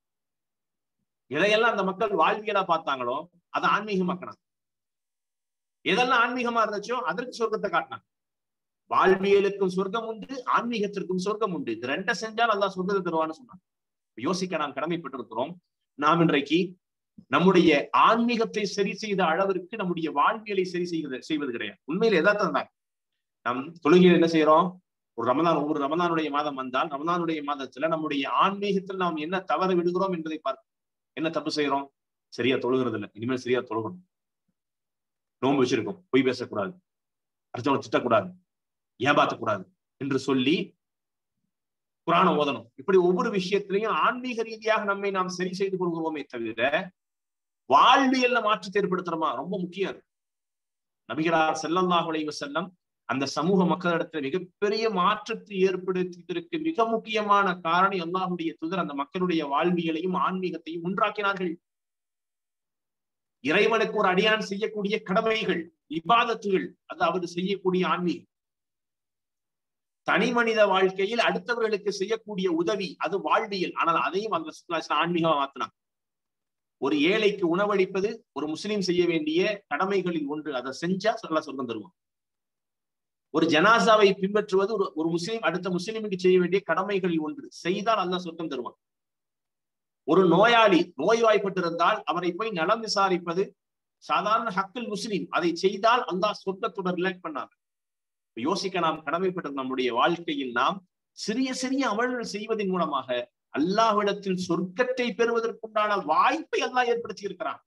எதையெல்லாம் அந்த மக்கள் வாழ்வியலா பார்த்தாங்களோ அதை ஆன்மீகமாக்கினாங்க எதெல்லாம் ஆன்மீகமா இருந்துச்சோ அதற்கு சொர்க்கத்தை காட்டினாங்க வாழ்வியலுக்கும் சொர்க்கம் உண்டு ஆன்மீகத்திற்கும் சொர்க்கம் உண்டு இது ரெண்ட செஞ்சால் அல்லா சொர்க்கத்தை தருவான்னு சொன்னாங்க யோசிக்க நாம் கடமைப்பட்டிருக்கிறோம் நாம் இன்றைக்கு நம்முடைய ஆன்மீகத்தை சரி செய்த அளவிற்கு நம்முடைய வாழ்வியலை சரி செய்வது செய்வது கிடையாது உண்மையில எதார்த்தம் தான் நம் தொழுகையில் என்ன செய்யறோம் ஒரு ரமதான் ஒவ்வொரு ரமதானுடைய மாதம் வந்தால் ரமதானுடைய மாதத்துல நம்முடைய ஆன்மீகத்தில் நாம் என்ன தவறு விடுகிறோம் என்பதை பார்க்க என்ன தப்பு செய்யறோம் சரியா தொழுகிறது இல்லை இனிமேல் சரியா தொழுகணும் நோன்பு வச்சிருக்கோம் பொய் பேசக்கூடாது அடுத்தவங்க திட்டக்கூடாது ஏமாத்தக்கூடாது என்று சொல்லி குரான ஓதணும் இப்படி ஒவ்வொரு விஷயத்திலையும் ஆன்மீக ரீதியாக நம்மை நாம் சரி செய்து கொள்கிறோமே தவிர வாழ்வியல்ல மாற்றத்தை ஏற்படுத்துறோமா ரொம்ப முக்கியம் நபிகளார் செல்லல்லாஹு அலைஹி வஸல்லம் அந்த சமூக மக்களிடத்துல மிகப்பெரிய மாற்றத்தை ஏற்படுத்தியதற்கு மிக முக்கியமான காரணம் அல்லாஹுடைய தூதர் அந்த மக்களுடைய வாழ்வியலையும் ஆன்மீகத்தையும் ஒன்றாக்கினார்கள் இறைவனுக்கு ஒரு அடியான் செய்யக்கூடிய கடமைகள் இபாதத்துகள் அது அவர் செய்யக்கூடிய ஆன்மீகம் தனி மனித வாழ்க்கையில் அடுத்தவர்களுக்கு செய்யக்கூடிய உதவி அது வாழ்வியல் ஆனால் அதையும் அந்த ஆன்மீகமா மாத்தினாங்க ஒரு ஏழைக்கு உணவளிப்பது ஒரு முஸ்லீம் செய்ய வேண்டிய கடமைகளில் ஒன்று அதை செஞ்சா சொல்ல சொர்க்கம் தருவான் ஒரு ஜனாசாவை பின்பற்றுவது ஒரு ஒரு முஸ்லீம் அடுத்த முஸ்லீமுக்கு செய்ய வேண்டிய கடமைகளில் ஒன்று செய்தால் அல்லாஹ் சொர்க்கம் தருவான் ஒரு நோயாளி நோய்வாய்ப்பட்டிருந்தால் அவரை போய் நலம் விசாரிப்பது சாதாரண ஹக்கில் முஸ்லீம் அதை செய்தால் அல்லாஹ் சொர்க்கத்துடன் ரிலேட் பண்ணாங்க யோசிக்க நாம் கடமைப்பட்ட நம்முடைய வாழ்க்கையில் நாம் சிறிய சிறிய அமல்கள் செய்வதன் மூலமாக அல்லாஹ்விடத்தில் சொர்க்கத்தை பெறுவதற்குண்டான வாய்ப்பை அல்லாஹ் ஏற்படுத்தி இருக்கிறான்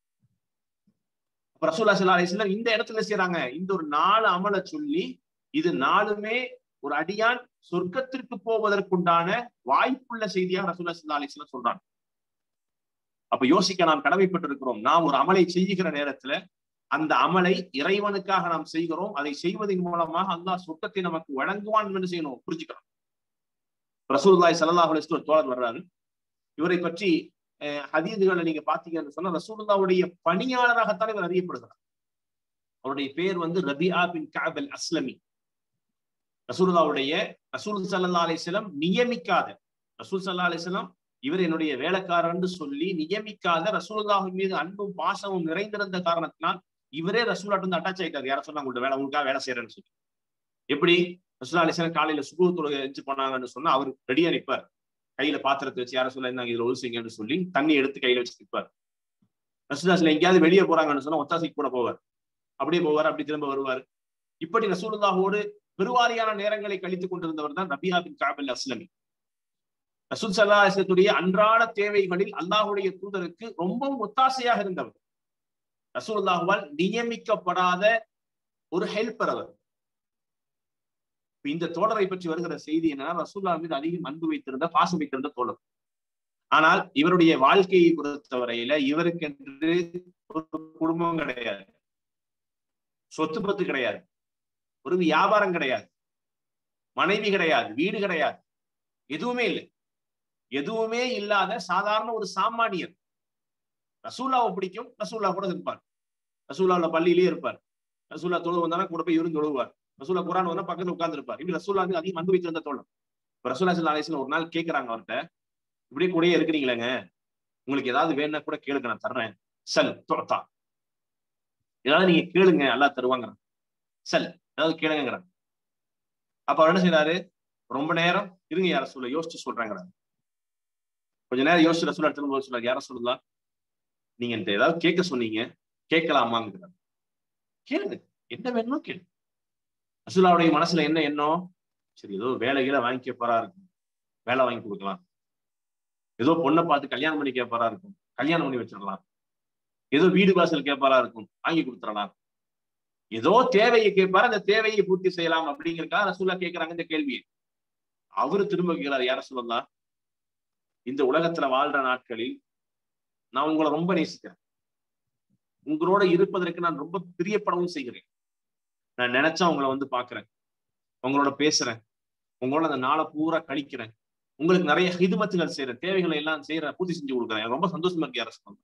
ரசூல்லா சல்லா அலிஸ்லாம் இந்த இடத்துல செய்யறாங்க இந்த ஒரு நாலு அமலை சொல்லி இது நாலுமே ஒரு அடியான் சொர்க்கத்திற்கு போவதற்குண்டான வாய்ப்புள்ள செய்தியாக ரசூல்லா சல்லா அலிஸ்லாம் சொல்றாங்க அப்ப யோசிக்க நாம் கடமைப்பட்டிருக்கிறோம் நாம் ஒரு அமலை செய்கிற நேரத்துல அந்த அமலை இறைவனுக்காக நாம் செய்கிறோம் அதை செய்வதன் மூலமாக அல்லாஹ் சொர்க்கத்தை நமக்கு வழங்குவான் என்று செய்யணும் புரிஞ்சுக்கிறோம் ரசூல்லாய் சல்லாஹ் அலிஸ்ல ஒரு தோழர் வர்றாரு இவரை பற்றி ஹதீதுகளை நீங்க பாத்தீங்கன்னு சொன்னா ரசூலுல்லாவுடைய பணியாளராகத்தான் இவர் அறியப்படுகிறார் அவருடைய பேர் வந்து ரபியா பின் காபல் அஸ்லமி ரசூலுல்லாவுடைய ரசூல் சல்லா அலிஸ்லம் நியமிக்காத ரசூல் சல்லா அலிஸ்லாம் இவர் என்னுடைய வேலைக்காரன் சொல்லி நியமிக்காத ரசூலுல்லாஹின் மீது அன்பும் பாசமும் நிறைந்திருந்த காரணத்தினால் இவரே ரசூலாட்டு வந்து அட்டாச் ஆயிட்டாரு யார சொன்னா உங்கள்ட்ட வேலை உங்களுக்காக வேலை செய்யறேன்னு சொல்லி எப்படி ரசூல்லா அலிஸ்லாம் காலையில சுபு தொழுகை எரிஞ்சு போனாங்கன்னு சொன்னா அவர் ரெடியா நிற்பார் கையில பாத்திரத்தை வச்சு யார சொல்ல இதுல ஒழுசிங்கன்னு சொல்லி தண்ணி எடுத்து கையில வச்சு நிற்பார் ரசூல்லாஸ்ல எங்கேயாவது வெளியே போறாங்கன்னு சொன்னா ஒத்தாசிக்கு கூட போவார் அப்படியே போவார் அப்படி திரும்ப வருவார் இப்படி ரசூலுல்லாஹோடு பெருவாரியான நேரங்களை கழித்துக் கொண்டிருந்தவர் தான் ரபியா பின் காபல் அஸ்லமி ரசூல் சல்லா அலிஸ்லத்துடைய அன்றாட தேவைகளில் அல்லாஹுடைய தூதருக்கு ரொம்பவும் ஒத்தாசையாக இருந்தவர் ரசூலுல்லாஹுவால் நியமிக்கப்படாத ஒரு ஹெல்பர் அவர் இந்த தோழரை பற்றி வருகிற செய்தி என்னன்னா ரசூல்லா மீது அதிகம் அன்பு வைத்திருந்த பாசம் வைத்திருந்த தோழர் ஆனால் இவருடைய வாழ்க்கையை பொறுத்தவரையில இவருக்கென்று ஒரு குடும்பம் கிடையாது சொத்து பத்து கிடையாது ஒரு வியாபாரம் கிடையாது மனைவி கிடையாது வீடு கிடையாது எதுவுமே இல்லை எதுவுமே இல்லாத சாதாரண ஒரு சாமானியர் ரசூல்லாவை பிடிக்கும் ரசூல்லா கூட இருப்பார் ரசூல்லாவில் பள்ளியிலேயே இருப்பார் ரசூல்லா தொழு வந்தானா கூட போய் இருந்து தொழுவார் ரசூல்லா குரான் வந்தா பக்கத்துல உட்கார்ந்து இருப்பார் இப்படி ரசூல்லா வந்து அதிகம் அன்பு வைத்திருந்த தோழர் இப்ப ரசூல்லா சல்லா அலிஸ்ல ஒரு நாள் கேட்கறாங்க அவர்கிட்ட இப்படியே கூடயே இருக்கிறீங்களேங்க உங்களுக்கு ஏதாவது வேணும்னா கூட கேளுங்க நான் தர்றேன் சல் தோத்தா ஏதாவது நீங்க கேளுங்க எல்லாம் தருவாங்க சல் ஏதாவது கேளுங்கிறாங்க அப்ப அவர் என்ன செய்யறாரு ரொம்ப நேரம் இருங்க யார சொல்ல யோசிச்சு சொல்றாங்கிறாங்க கொஞ்ச நேரம் யோசிச்சு ரசூலா திரும்ப சொல்றாரு யார சொல்லலாம் நீங்க என்கிட்ட ஏதாவது கேட்க சொன்னீங்க கேட்கலாமாங்கிறாங்க கேளுங்க என்ன வேணுமோ கேளு ரசூலாவுடைய மனசுல என்ன எண்ணம் சரி ஏதோ வேலைகளை வாங்கிக்க போறா இருக்கும் வேலை வாங்கி கொடுக்கலாம் ஏதோ பொண்ணை பார்த்து கல்யாணம் பண்ணி கேட்பாரா இருக்கும் கல்யாணம் பண்ணி வச்சிடலாம் ஏதோ வீடு வாசல் கேட்பாரா இருக்கும் வாங்கி கொடுத்துடலாம் ஏதோ தேவையை கேட்பாரு அந்த தேவையை பூர்த்தி செய்யலாம் அப்படிங்கிறக்காக ரசூல்லா கேட்கிறாங்க இந்த கேள்வியை அவரு திரும்ப கேட்கிறாரு யார சொல்லலாம் இந்த உலகத்துல வாழ்ற நாட்களில் நான் உங்களை ரொம்ப நேசிக்கிறேன் உங்களோட இருப்பதற்கு நான் ரொம்ப பிரியப்படவும் செய்கிறேன் நான் நினைச்சா உங்களை வந்து பாக்குறேன் உங்களோட பேசுறேன் உங்களோட அந்த நாளை பூரா கழிக்கிறேன் உங்களுக்கு நிறைய ஹிதுமத்துகள் செய்யறேன் தேவைகளை எல்லாம் செய்யறேன் பூர்த்தி செஞ்சு கொடுக்குறேன் ரொம்ப சந்தோஷமா இருக்கு யார சொல்லுங்க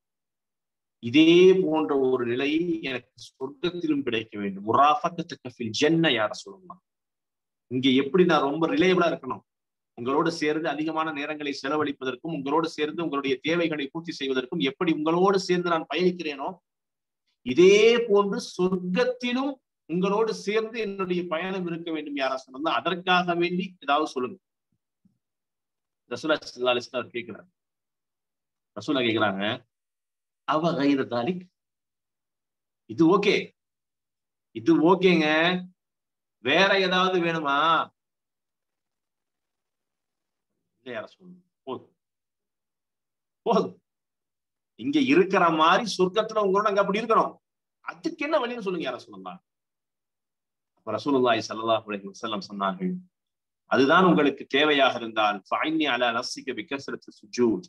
இதே போன்ற ஒரு நிலை எனக்கு சொர்க்கத்திலும் கிடைக்க வேண்டும் முராஃபக்கத்துக்கு ஜென்ன யார சொல்லலாம் இங்க எப்படி நான் ரொம்ப ரிலேபிளா இருக்கணும் உங்களோடு சேர்ந்து அதிகமான நேரங்களை செலவழிப்பதற்கும் உங்களோடு சேர்ந்து உங்களுடைய தேவைகளை பூர்த்தி செய்வதற்கும் எப்படி உங்களோடு சேர்ந்து நான் பயணிக்கிறேனோ இதே போன்று சொர்க்கத்திலும் உங்களோடு சேர்ந்து என்னுடைய பயணம் இருக்க வேண்டும் யாரா சொன்னா அதற்காக வேண்டி ஏதாவது சொல்லுங்க ரசூலா அவர் கேட்கிறார் ரசூலா கேட்கிறாங்க அவ கைத தாலிக் இது ஓகே இது ஓகேங்க வேற ஏதாவது வேணுமா யார சொல்லணும் போதும் போதும் இங்க இருக்கிற மாதிரி சொர்க்கத்துல உங்களோட அங்க அப்படி இருக்கணும் அதுக்கு என்ன வழின்னு சொல்லுங்க யார சொல்லலாம் அப்ப ரசூலுல்லாஹி ஸல்லல்லாஹு அலைஹி வஸல்லம் சொன்னார்கள் அதுதான் உங்களுக்கு தேவையாக இருந்தால் ஃபைனி அலா நஃப்ஸிக பிகஸ்ரத்து சுஜூத்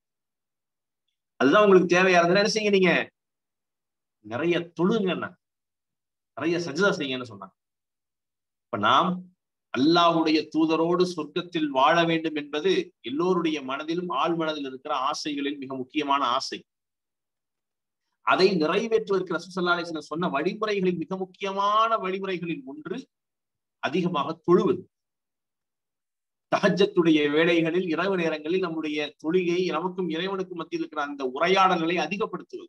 அதுதான் உங்களுக்கு தேவையா இருந்தா என்ன செய்யுங்க நீங்க நிறைய தொழுங்க நிறைய சஜிதா செய்யுங்கன்னு சொன்னாங்க இப்ப நாம் அல்லாஹுடைய தூதரோடு சொர்க்கத்தில் வாழ வேண்டும் என்பது எல்லோருடைய மனதிலும் ஆள் மனதில் இருக்கிற ஆசைகளில் மிக முக்கியமான ஆசை அதை நிறைவேற்றுவதற்கு ரசூசல்லாசன் சொன்ன வழிமுறைகளில் மிக முக்கியமான வழிமுறைகளில் ஒன்று அதிகமாக தொழுவது தகஜத்துடைய வேலைகளில் இரவு நேரங்களில் நம்முடைய தொழுகை நமக்கும் இறைவனுக்கும் மத்தியில் இருக்கிற அந்த உரையாடல்களை அதிகப்படுத்துவது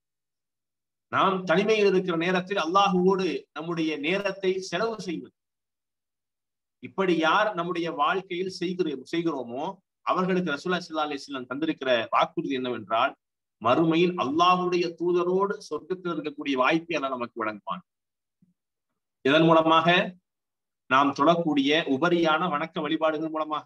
நாம் தனிமையில் இருக்கிற நேரத்தில் அல்லாஹுவோடு நம்முடைய நேரத்தை செலவு செய்வது இப்படி யார் நம்முடைய வாழ்க்கையில் செய்கிறோம் செய்கிறோமோ அவர்களுக்கு ரசூல்லா சல்லா அலிஸ்லாம் தந்திருக்கிற வாக்குறுதி என்னவென்றால் மறுமையில் அல்லாஹுடைய தூதரோடு சொர்க்கத்தில் இருக்கக்கூடிய வாய்ப்பை எல்லாம் நமக்கு வழங்குவான் இதன் மூலமாக நாம் தொடக்கூடிய உபரியான வணக்க வழிபாடுகள் மூலமாக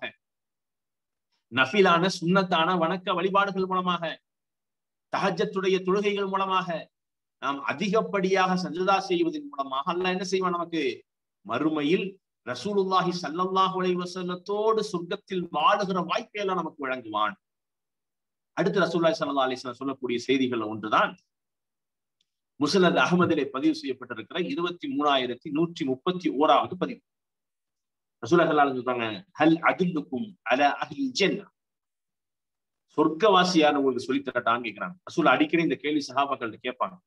நஃபிலான சுண்ணத்தான வணக்க வழிபாடுகள் மூலமாக தகஜத்துடைய தொழுகைகள் மூலமாக நாம் அதிகப்படியாக சஜதா செய்வதன் மூலமாக அல்ல என்ன செய்வான் நமக்கு மறுமையில் ரசூலுல்லாஹி சல்லல்லாஹு அலைஹி வஸல்லத்தோடு சொர்க்கத்தில் வாழுகிற வாய்ப்பை எல்லாம் நமக்கு வழங்குவான் அடுத்து ரசூல்லாய் சல்லா அலிஸ்லாம் சொல்லக்கூடிய செய்திகள் ஒன்றுதான் முசலத் அகமதிலே பதிவு செய்யப்பட்டிருக்கிற இருபத்தி மூணாயிரத்தி நூற்றி முப்பத்தி ஓராவது பதிவு ரசூல்லா சல்லா சொல்றாங்க ஹல் அதுல்லுக்கும் அல அஹில் ஜென்னா சொர்க்கவாசியார் உங்களுக்கு சொல்லி தரட்டான்னு கேட்கிறாங்க ரசூல் அடிக்கடி இந்த கேள்வி சகாபாக்கள் கேட்பாங்க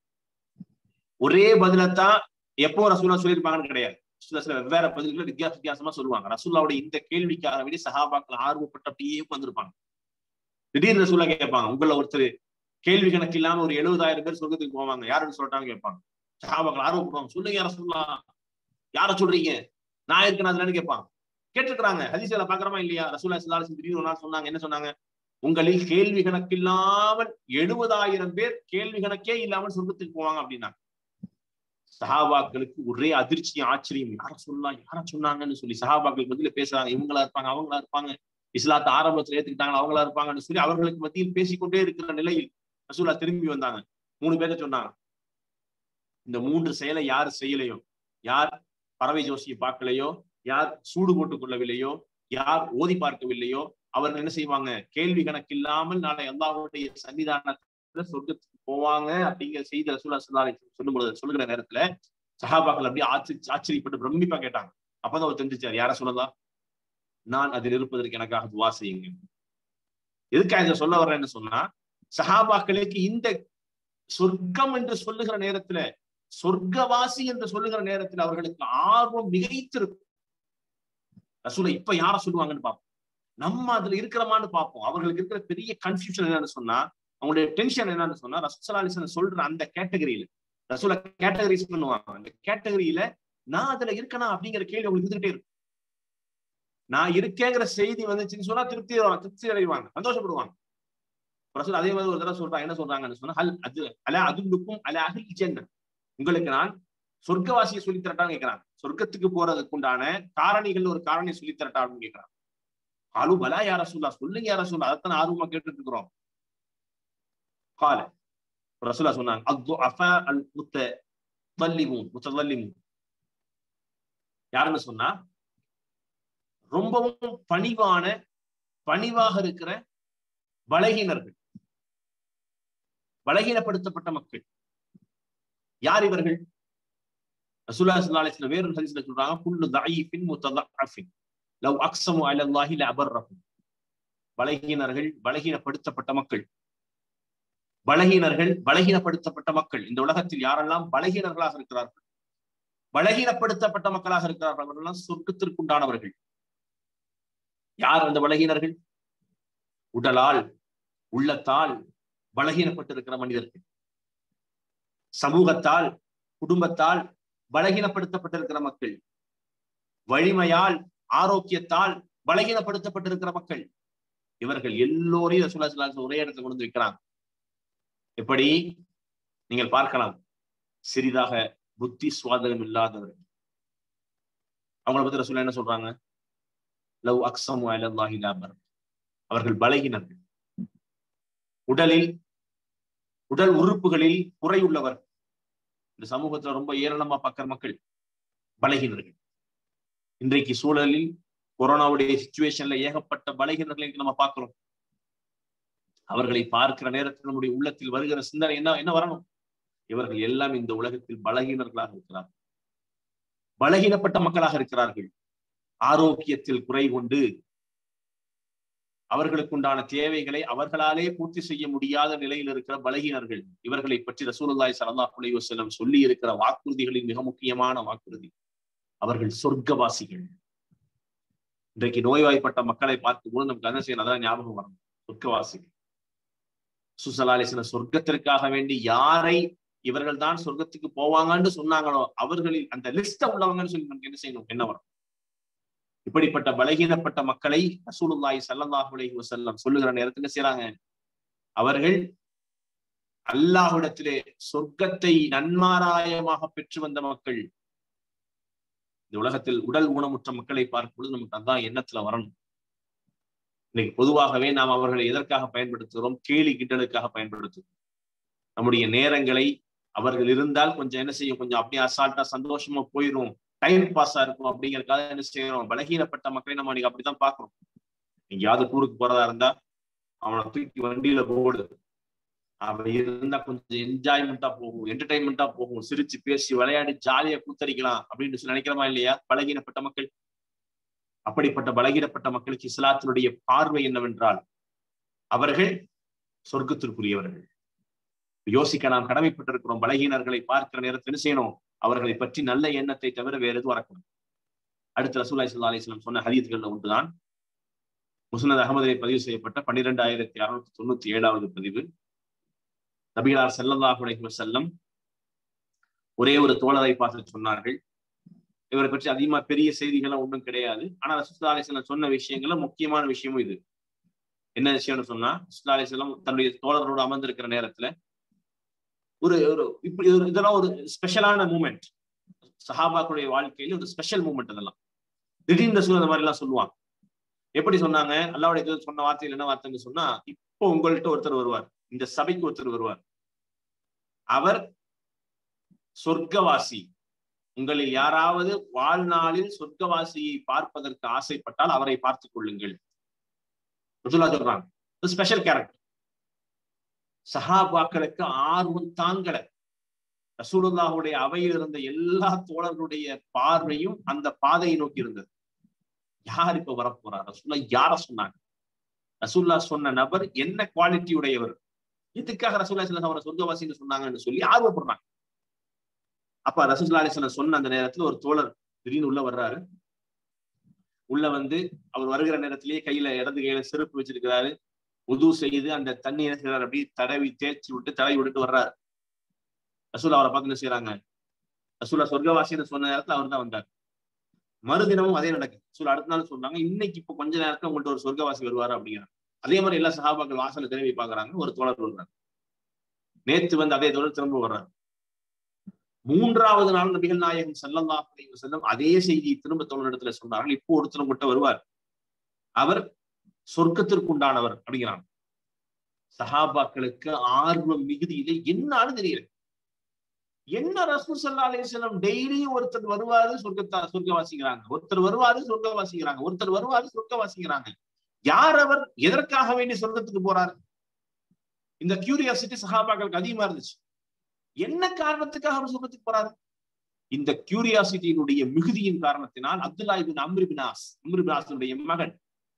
ஒரே பதிலத்தான் எப்போ ரசூலா சொல்லியிருப்பாங்கன்னு கிடையாது சில சில வெவ்வேறு பதில்களை வித்தியாச வித்தியாசமா சொல்லுவாங்க ரசூல்லாவுடைய இந்த கேள்விக்காக வேண்டி சகாபாக்கள் ஆர்வப்பட்டு அப்படியே வந்திருப்பாங்க திடீர்னு ரசூலா கேட்பாங்க உங்கள ஒருத்தர் கேள்வி கணக்கு இல்லாம ஒரு எழுபதாயிரம் பேர் சொர்க்கத்துக்கு போவாங்க யாருன்னு சொல்லிட்டாங்க கேட்பாங்க சகாபாக்கள் ஆர்வப்படுவாங்க சொல்லுங்க யார சொல்லலாம் யார சொல்றீங்க நான் இருக்கேன் அதுலன்னு கேட்பாங்க கேட்டுக்கிறாங்க ஹதீஸ்ல பாக்குறமா இல்லையா ரசூல்லா சிலாலிசன் திடீர்னு ஒரு நாள் சொன்னாங்க என்ன சொன்னாங்க உங்களில் கேள்வி கணக்கு இல்லாமல் எழுபதாயிரம் பேர் கேள்வி கணக்கே இல்லாமல் சொர்க்கத்துக்கு போவாங்க அப்படின்னா சஹாபாக்களுக்கு ஒரே அதிர்ச்சியும் ஆச்சரியம் யார சொல்லலாம் யார சொன்னாங்கன்னு சொல்லி சஹாபாக்களுக்கு மத்தியில பேசுறாங்க இவங்களா இருப்பாங்க அவங்களா இருப்பாங்க இஸ்லாத்த ஆரம்பத்துல ஏத்துக்கிட்டாங்க அவங்களா இருப்பாங்கன்னு சொல்லி அவர்களுக்கு மத்தியில் பேசிக்கொண்டே இருக்கிற நிலையில் ரசூலா திரும்பி வந்தாங்க மூணு பேர்த்த சொன்னாங்க இந்த மூன்று செயலை யார் செய்யலையோ யார் பறவை ஜோசியை பார்க்கலையோ யார் சூடு போட்டுக் கொள்ளவில்லையோ யார் ஓதி பார்க்கவில்லையோ அவர்கள் என்ன செய்வாங்க கேள்வி கணக்கு இல்லாமல் நாளை அல்லாஹுடைய சன்னிதானத்துல சொர்க்கத்துக்கு போவாங்க அப்படிங்கிற செய்தி ரசூலா சல்லாலை சொல்லும் பொழுது சொல்லுகிற நேரத்துல சஹாபாக்கள் அப்படியே ஆச்சரி ஆச்சரியப்பட்டு பிரமிப்பா கேட்டாங்க அப்பதான் அவர் தெரிஞ்சிச்சார் யார சொல்லலாம் நான் அதில் இருப்பதற்கு எனக்காக துவா செய்யுங்க எதுக்காக இதை சொல்ல வர்றேன்னு சொன்னா சஹாபாக்களுக்கு இந்த சொர்க்கம் என்று சொல்லுகிற நேரத்துல சொர்க்கவாசி என்று சொல்லுகிற நேரத்தில் அவர்களுக்கு ஆர்வம் மிகைத்திருக்கும் ரசூலை இப்ப யார சொல்லுவாங்கன்னு பார்ப்போம் நம்ம அதுல இருக்கிறோமான்னு பார்ப்போம் அவர்களுக்கு இருக்கிற பெரிய கன்ஃபியூஷன் என்னன்னு சொன்னா அவங்களுடைய டென்ஷன் என்னன்னு சொன்னா ரசூலாலிசன் சொல்ற அந்த கேட்டகரியில ரசூல கேட்டகரிஸ் பண்ணுவாங்க அந்த கேட்டகரியில நான் அதுல இருக்கனா அப்படிங்கிற கேள்வி அவங்களுக்கு இருந்துகிட்டே இருக்கும் நான் இருக்கேங்கிற செய்தி வந்துச்சுன்னு சொன்னா திருப்தி திருப்தி அடைவாங்க சந்தோஷப்படுவாங்க ரசூல் அதே மாதிரி ஒரு தடவை சொல்றாங்க என்ன சொல்றாங்கன்னு சொன்னா ஹல் அது அல அதுக்கும் அல அகில் ஜென்ன உங்களுக்கு நான் சொர்க்கவாசியை சொல்லி தரட்டான்னு கேட்கிறாங்க சொர்க்கத்துக்கு போறதுக்கு உண்டான காரணிகள் ஒரு காரணி சொல்லி தரட்டான்னு கேட்கிறாங்க ஆலு பலா யார சொல்லா சொல்லுங்க யார சொல்லா அதைத்தான் ஆர்வமா கேட்டுட்டு இருக்கிறோம் கால ரசூலா சொன்னாங்க அத்து அஃபா அல் முத்த தல்லிமூன் முத்தல்லிமூன் யாருன்னு சொன்னா ரொம்பவும் பணிவான பணிவாக இருக்கிற பலகீனர்கள் பலகீனப்படுத்தப்பட்ட மக்கள் யார் இவர்கள் ரசூல்லா ஸல்லல்லாஹு அலைஹி வேறொரு ஹதீஸ்ல சொல்றாங்க குல்லு தஈஃபின் முத்ததஅஃபின் லவ் அக்ஸமு அலா அல்லாஹி லஅபர்ரஹும் பலகீனர்கள் பலகீனப்படுத்தப்பட்ட மக்கள் பலகீனர்கள் பலகீனப்படுத்தப்பட்ட மக்கள் இந்த உலகத்தில் யாரெல்லாம் பலகீனர்களாக இருக்கிறார்கள் பலகீனப்படுத்தப்பட்ட மக்களாக இருக்கிறார்கள் அவர்களெல்லாம் சொர்க்கத்திற்குண்டானவர்கள் யார் அந்த பலகீனர்கள் உடலால் உள்ளத்தால் பலகீனப்பட்டிருக்கிற மனிதர்கள் சமூகத்தால் குடும்பத்தால் பலகீனப்படுத்தப்பட்டிருக்கிற மக்கள் வலிமையால் ஆரோக்கியத்தால் பலகீனப்படுத்தப்பட்டிருக்கிற மக்கள் இவர்கள் எல்லோரையும் ரசூல்லா ஸல்லல்லாஹு ஒரே இடத்துல கொண்டு வந்து வைக்கிறாங்க எப்படி நீங்கள் பார்க்கலாம் சிறிதாக புத்தி சுவாதனம் இல்லாதவர்கள் அவங்கள பத்தி ரசூல்லா என்ன சொல்றாங்க லவ் அக்ஸமு அலல்லாஹி லாபர் அவர்கள் பலகீனர்கள் உடலில் உடல் உறுப்புகளில் குறையுள்ளவர் இந்த சமூகத்துல ரொம்ப ஏராளமா பார்க்கிற மக்கள் பலகீனர்கள் இன்றைக்கு சூழலில் கொரோனாவுடைய சுச்சுவேஷன்ல ஏகப்பட்ட பலகீனர்களை நம்ம பார்க்கிறோம் அவர்களை பார்க்கிற நேரத்தில் நம்முடைய உள்ளத்தில் வருகிற சிந்தனை என்ன என்ன வரணும் இவர்கள் எல்லாம் இந்த உலகத்தில் பலகீனர்களாக இருக்கிறார் பலகீனப்பட்ட மக்களாக இருக்கிறார்கள் ஆரோக்கியத்தில் குறை கொண்டு அவர்களுக்குண்டான தேவைகளை அவர்களாலே பூர்த்தி செய்ய முடியாத நிலையில் இருக்கிற பலகீனர்கள் இவர்களை பற்றி ரசூலுல்லாய் சல்லாஹ் அலி வசல்லம் சொல்லி இருக்கிற வாக்குறுதிகளின் மிக முக்கியமான வாக்குறுதி அவர்கள் சொர்க்கவாசிகள் இன்றைக்கு நோய்வாய்ப்பட்ட மக்களை பார்க்கும்போது நமக்கு என்ன செய்யணும் அதான் ஞாபகம் வரணும் சொர்க்கவாசிகள் சுசலாலேசன சொர்க்கத்திற்காக வேண்டி யாரை இவர்கள் தான் சொர்க்கத்துக்கு போவாங்கன்னு சொன்னாங்களோ அவர்களில் அந்த லிஸ்ட உள்ளவங்கன்னு சொல்லி நமக்கு என்ன செய்யணும் என்ன வரும் இப்படிப்பட்ட பலகீனப்பட்ட மக்களை ரசூலுல்லாய் சல்லாஹ் அலைஹி வசல்லம் சொல்லுகிற நேரத்துல செய்யறாங்க அவர்கள் அல்லாஹ்விடத்திலே சொர்க்கத்தை நன்மாராயமாக பெற்று வந்த மக்கள் இந்த உலகத்தில் உடல் ஊனமுற்ற மக்களை பார்க்கும்போது நமக்கு அதான் எண்ணத்துல வரணும் இன்னைக்கு பொதுவாகவே நாம் அவர்களை எதற்காக பயன்படுத்துகிறோம் கேலி கிண்டலுக்காக பயன்படுத்துகிறோம் நம்முடைய நேரங்களை அவர்கள் இருந்தால் கொஞ்சம் என்ன செய்யும் கொஞ்சம் அப்படியே அசால்ட்டா சந்தோஷமா போயிடும் டைம் பாஸா இருக்கும் அப்படிங்கறதுக்காக என்ன செய்யறோம் பலகீனப்பட்ட மக்களை நம்ம இன்னைக்கு அப்படித்தான் பாக்குறோம் எங்கேயாவது டூருக்கு போறதா இருந்தா அவனை தூக்கி வண்டியில போடு அவன் இருந்தா கொஞ்சம் என்ஜாய்மெண்டா போகும் என்டர்டைன்மெண்டா போகும் சிரிச்சு பேசி விளையாடி ஜாலியா கூத்தரிக்கலாம் அப்படின்னு சொல்லி நினைக்கிறோமா இல்லையா பலகீனப்பட்ட மக்கள் அப்படிப்பட்ட பலகீனப்பட்ட மக்களுக்கு இஸ்லாத்தினுடைய பார்வை என்னவென்றால் அவர்கள் சொர்க்கத்திற்குரியவர்கள் யோசிக்க நாம் கடமைப்பட்டிருக்கிறோம் பலகீனர்களை பார்க்கிற நேரத்தில் என்ன செய்யணும் அவர்களை பற்றி நல்ல எண்ணத்தை தவிர வேற எதுவும் வரக்கூடாது அடுத்து ரசூல்லாய் சல்லா அலிஸ்லாம் சொன்ன ஹதீத்கள்ல ஒன்றுதான் முஸ்னத் அகமதிலே பதிவு செய்யப்பட்ட பன்னிரெண்டாயிரத்தி அறுநூத்தி தொண்ணூத்தி ஏழாவது பதிவு நபிகளார் செல்லல்லாஹு அலைஹி வஸல்லம் ஒரே ஒரு தோழரை பார்த்து சொன்னார்கள் இவரை பற்றி அதிகமா பெரிய செய்திகள்லாம் ஒன்றும் கிடையாது ஆனா ரசூல்லா அலிஸ்லாம் சொன்ன விஷயங்கள்ல முக்கியமான விஷயமும் இது என்ன விஷயம்னு சொன்னா ரசூல்லா அலிஸ்லாம் தன்னுடைய தோழரோடு அமர்ந்திருக்கிற நேரத்துல ஒரு ஒரு இப்படி ஒரு இதெல்லாம் ஒரு ஸ்பெஷலான மூமெண்ட் சஹாபாக்களுடைய வாழ்க்கையில ஒரு ஸ்பெஷல் மூமெண்ட் அதெல்லாம் திடீர்னு ரசூல் அந்த மாதிரி எல்லாம் சொல்லுவாங்க எப்படி சொன்னாங்க அல்லாவுடைய சொன்ன வார்த்தையில் என்ன வார்த்தைன்னு சொன்னா இப்போ உங்கள்கிட்ட ஒருத்தர் வருவார் இந்த சபைக்கு ஒருத்தர் வருவார் அவர் சொர்க்கவாசி உங்களில் யாராவது வாழ்நாளில் சொர்க்கவாசியை பார்ப்பதற்கு ஆசைப்பட்டால் அவரை பார்த்துக் கொள்ளுங்கள் சொல்றாங்க ஸ்பெஷல் கேரக்டர் சஹாபாக்களுக்கு ஆர்வம் தாங்கல ரசூலுல்லாஹுடைய அவையில் இருந்த எல்லா தோழர்களுடைய பார்வையும் அந்த பாதையை நோக்கி இருந்தது யார் இப்ப வரப்போறார் ரசூல்லா யார சொன்னாங்க ரசூல்லா சொன்ன நபர் என்ன குவாலிட்டி உடையவர் எதுக்காக ரசூல்லா சில அவரை சொர்க்கவாசின்னு சொன்னாங்கன்னு சொல்லி ஆர்வப்படுறாங்க அப்ப ரசூல்லா அலிஸ்லாம் சொன்ன அந்த நேரத்துல ஒரு தோழர் திடீர்னு உள்ள வர்றாரு உள்ள வந்து அவர் வருகிற நேரத்திலேயே கையில இடது கையில செருப்பு வச்சிருக்கிறாரு உது செய்து அந்த தண்ணி என்ன செய்யறாரு அப்படி தடவி தேய்ச்சி விட்டு தடவி விட்டுட்டு வர்றாரு ரசூல் அவரை பார்த்து என்ன செய்யறாங்க ரசூலா சொர்க்கவாசின்னு சொன்ன நேரத்துல அவர் தான் வந்தார் மறுதினமும் அதே நடக்குது ரசூல் அடுத்த நாள் சொல்றாங்க இன்னைக்கு இப்ப கொஞ்ச நேரத்துல உங்கள்ட்ட ஒரு சொர்க்கவாசி வருவாரு அப்படிங்கிறாங்க அதே மாதிரி எல்லா சகாபாக்கள் வாசல திரும்பி பாக்குறாங்க ஒரு தோழர் வருவார் நேத்து வந்து அதே தோழர் திரும்ப வர்றாரு மூன்றாவது நாள் நபிகள் நாயகம் செல்லல்லா செல்லம் அதே செய்தியை திரும்ப தோழரிடத்துல சொன்னார்கள் இப்போ ஒருத்தர் மட்டும் வருவார் அவர் சொர்க்கத்திற்குண்டானவர் அப்படிங்கிறாங்க சஹாபாக்களுக்கு ஆர்வம் மிகுதியிலே என்னாலும் தெரியல என்ன ரசூல் சல்லா அலிஸ்லாம் டெய்லியும் ஒருத்தர் வருவாரு சொர்க்கத்தா சொர்க்க வாசிக்கிறாங்க ஒருத்தர் வருவாரு சொர்க்க வாசிக்கிறாங்க ஒருத்தர் வருவாரு சொர்க்க வாசிக்கிறாங்க யார் அவர் எதற்காக வேண்டி சொர்க்கத்துக்கு போறாரு இந்த கியூரியாசிட்டி சஹாபாக்களுக்கு அதிகமா இருந்துச்சு என்ன காரணத்துக்காக அவர் சொர்க்கத்துக்கு போறாரு இந்த கியூரியாசிட்டியினுடைய மிகுதியின் காரணத்தினால் அப்துல்லா இபின் அம்ரிபினாஸ் அம்ரிபினாஸுடைய மகன்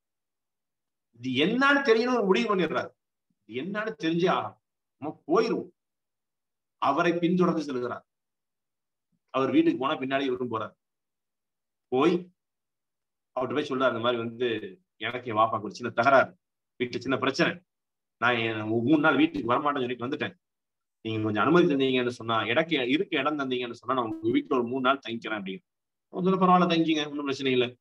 இது என்னன்னு தெரியணும் முடிவு பண்ணிடுறாரு என்னன்னு தெரிஞ்சே ஆகும் நம்ம போயிரும் அவரை பின்தொடர்ந்து செல்கிறார் அவர் வீட்டுக்கு போனா பின்னாடி இவரும் போறார் போய் அவர்கிட்ட போய் சொல்றாரு இந்த மாதிரி வந்து எனக்கு என் வாப்பாக்கு ஒரு சின்ன தகராறு வீட்டுல சின்ன பிரச்சனை நான் மூணு நாள் வீட்டுக்கு வரமாட்டேன்னு சொல்லிட்டு வந்துட்டேன் நீங்க கொஞ்சம் அனுமதி தந்தீங்கன்னு சொன்னா இடக்கு இருக்க இடம் தந்தீங்கன்னு சொன்னா நான் உங்க வீட்டுல ஒரு மூணு நாள் தங்கிக்கிறேன் அப்படின்னு பரவாயில்ல தங்கிங்க ஒன்றும் பிரச்சனை இல்லை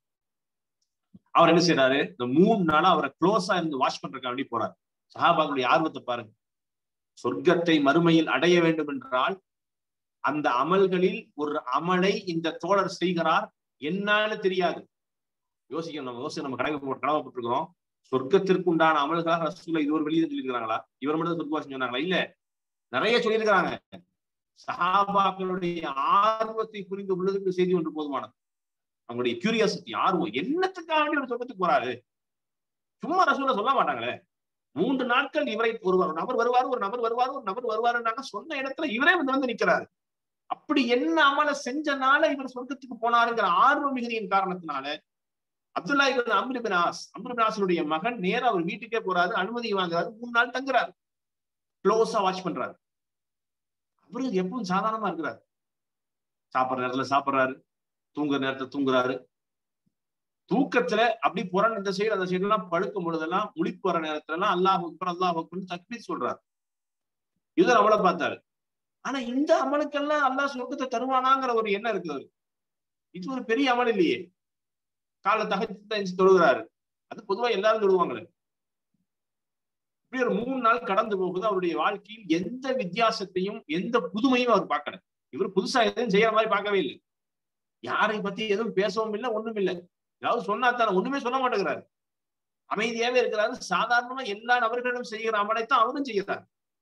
அவர் என்ன செய்யறாரு இந்த மூணு நாளா அவரை க்ளோஸா இருந்து வாஷ் பண்றதுக்காண்டி போறாரு சஹாபாக்களுடைய ஆர்வத்தை பாருங்க சொர்க்கத்தை மறுமையில் அடைய வேண்டும் என்றால் அந்த அமல்களில் ஒரு அமலை இந்த தோழர் செய்கிறார் என்னான்னு தெரியாது யோசிக்கணும் நம்ம யோசிச்சு நம்ம கடமை கடமைப்பட்டிருக்கிறோம் சொர்க்கத்திற்கு உண்டான அமல்களாக ரசூல இது ஒரு வெளியே சொல்லியிருக்கிறாங்களா இவர் மட்டும் சொர்க்கவாசி சொன்னாங்களா இல்ல நிறைய சொல்லியிருக்கிறாங்க சஹாபாக்களுடைய ஆர்வத்தை புரிந்து உள்ளதுக்கு செய்தி ஒன்று போதுமானது அவங்களுடைய கியூரியாசிட்டி ஆர்வம் என்னத்துக்காக ஒரு சொர்க்கத்துக்கு போறாரு சும்மா ரசூல சொல்ல மாட்டாங்களே மூன்று நாட்கள் இவரை ஒரு நபர் வருவார் ஒரு நபர் வருவார் ஒரு நபர் வருவாருன்னாங்க சொன்ன இடத்துல இவரே வந்து வந்து நிக்கிறாரு அப்படி என்ன அமல செஞ்சனால இவர் சொர்க்கத்துக்கு போனாருங்கிற ஆர்வ மிகுதியின் காரணத்தினால அப்துல்லா இவன் அம்ருபின் ஆஸ் அம்ருபின் ஆசனுடைய மகன் நேரா அவர் வீட்டுக்கே போறாரு அனுமதி வாங்குறாரு மூணு நாள் தங்குறாரு க்ளோஸா வாட்ச் பண்றாரு அவரு எப்பவும் சாதாரணமா இருக்கிறாரு சாப்பிடுற நேரத்துல சாப்பிடுறாரு தூங்குற நேரத்துல தூங்குறாரு தூக்கத்துல அப்படி புறன் இந்த சைடு அந்த சைடு எல்லாம் படுக்கும் பொழுதெல்லாம் முழிப்பு வர நேரத்துல எல்லாம் அல்லாஹ் அக்பர் அல்லாஹ் அக்பர்னு தக்பீர் சொல்றாரு இதுல அவளை பார்த்தாரு ஆனா இந்த அமலுக்கெல்லாம் அல்லாஹ் சொர்க்கத்தை தருவானாங்கிற ஒரு எண்ணம் இருக்குது இது ஒரு பெரிய அமல் இல்லையே காலை தகச்சு தொழுகிறாரு அது பொதுவா எல்லாரும் தொழுவாங்களே இப்படி ஒரு மூணு நாள் கடந்து போகுது அவருடைய வாழ்க்கையில் எந்த வித்தியாசத்தையும் எந்த புதுமையும் அவர் பார்க்கல இவர் புதுசா எதுவும் செய்யற மாதிரி பார்க்கவே இல்லை யாரை பத்தி எதுவும் பேசவும் இல்லை ஒண்ணும் இல்லை ஏதாவது சொன்னா தானே ஒண்ணுமே சொல்ல மாட்டேங்கிறாரு அமைதியாவே இருக்கிறாரு சாதாரணமா எல்லா நபர்களிடம் செய்கிற அமலைத்தான் அவரும் செய்கிறார்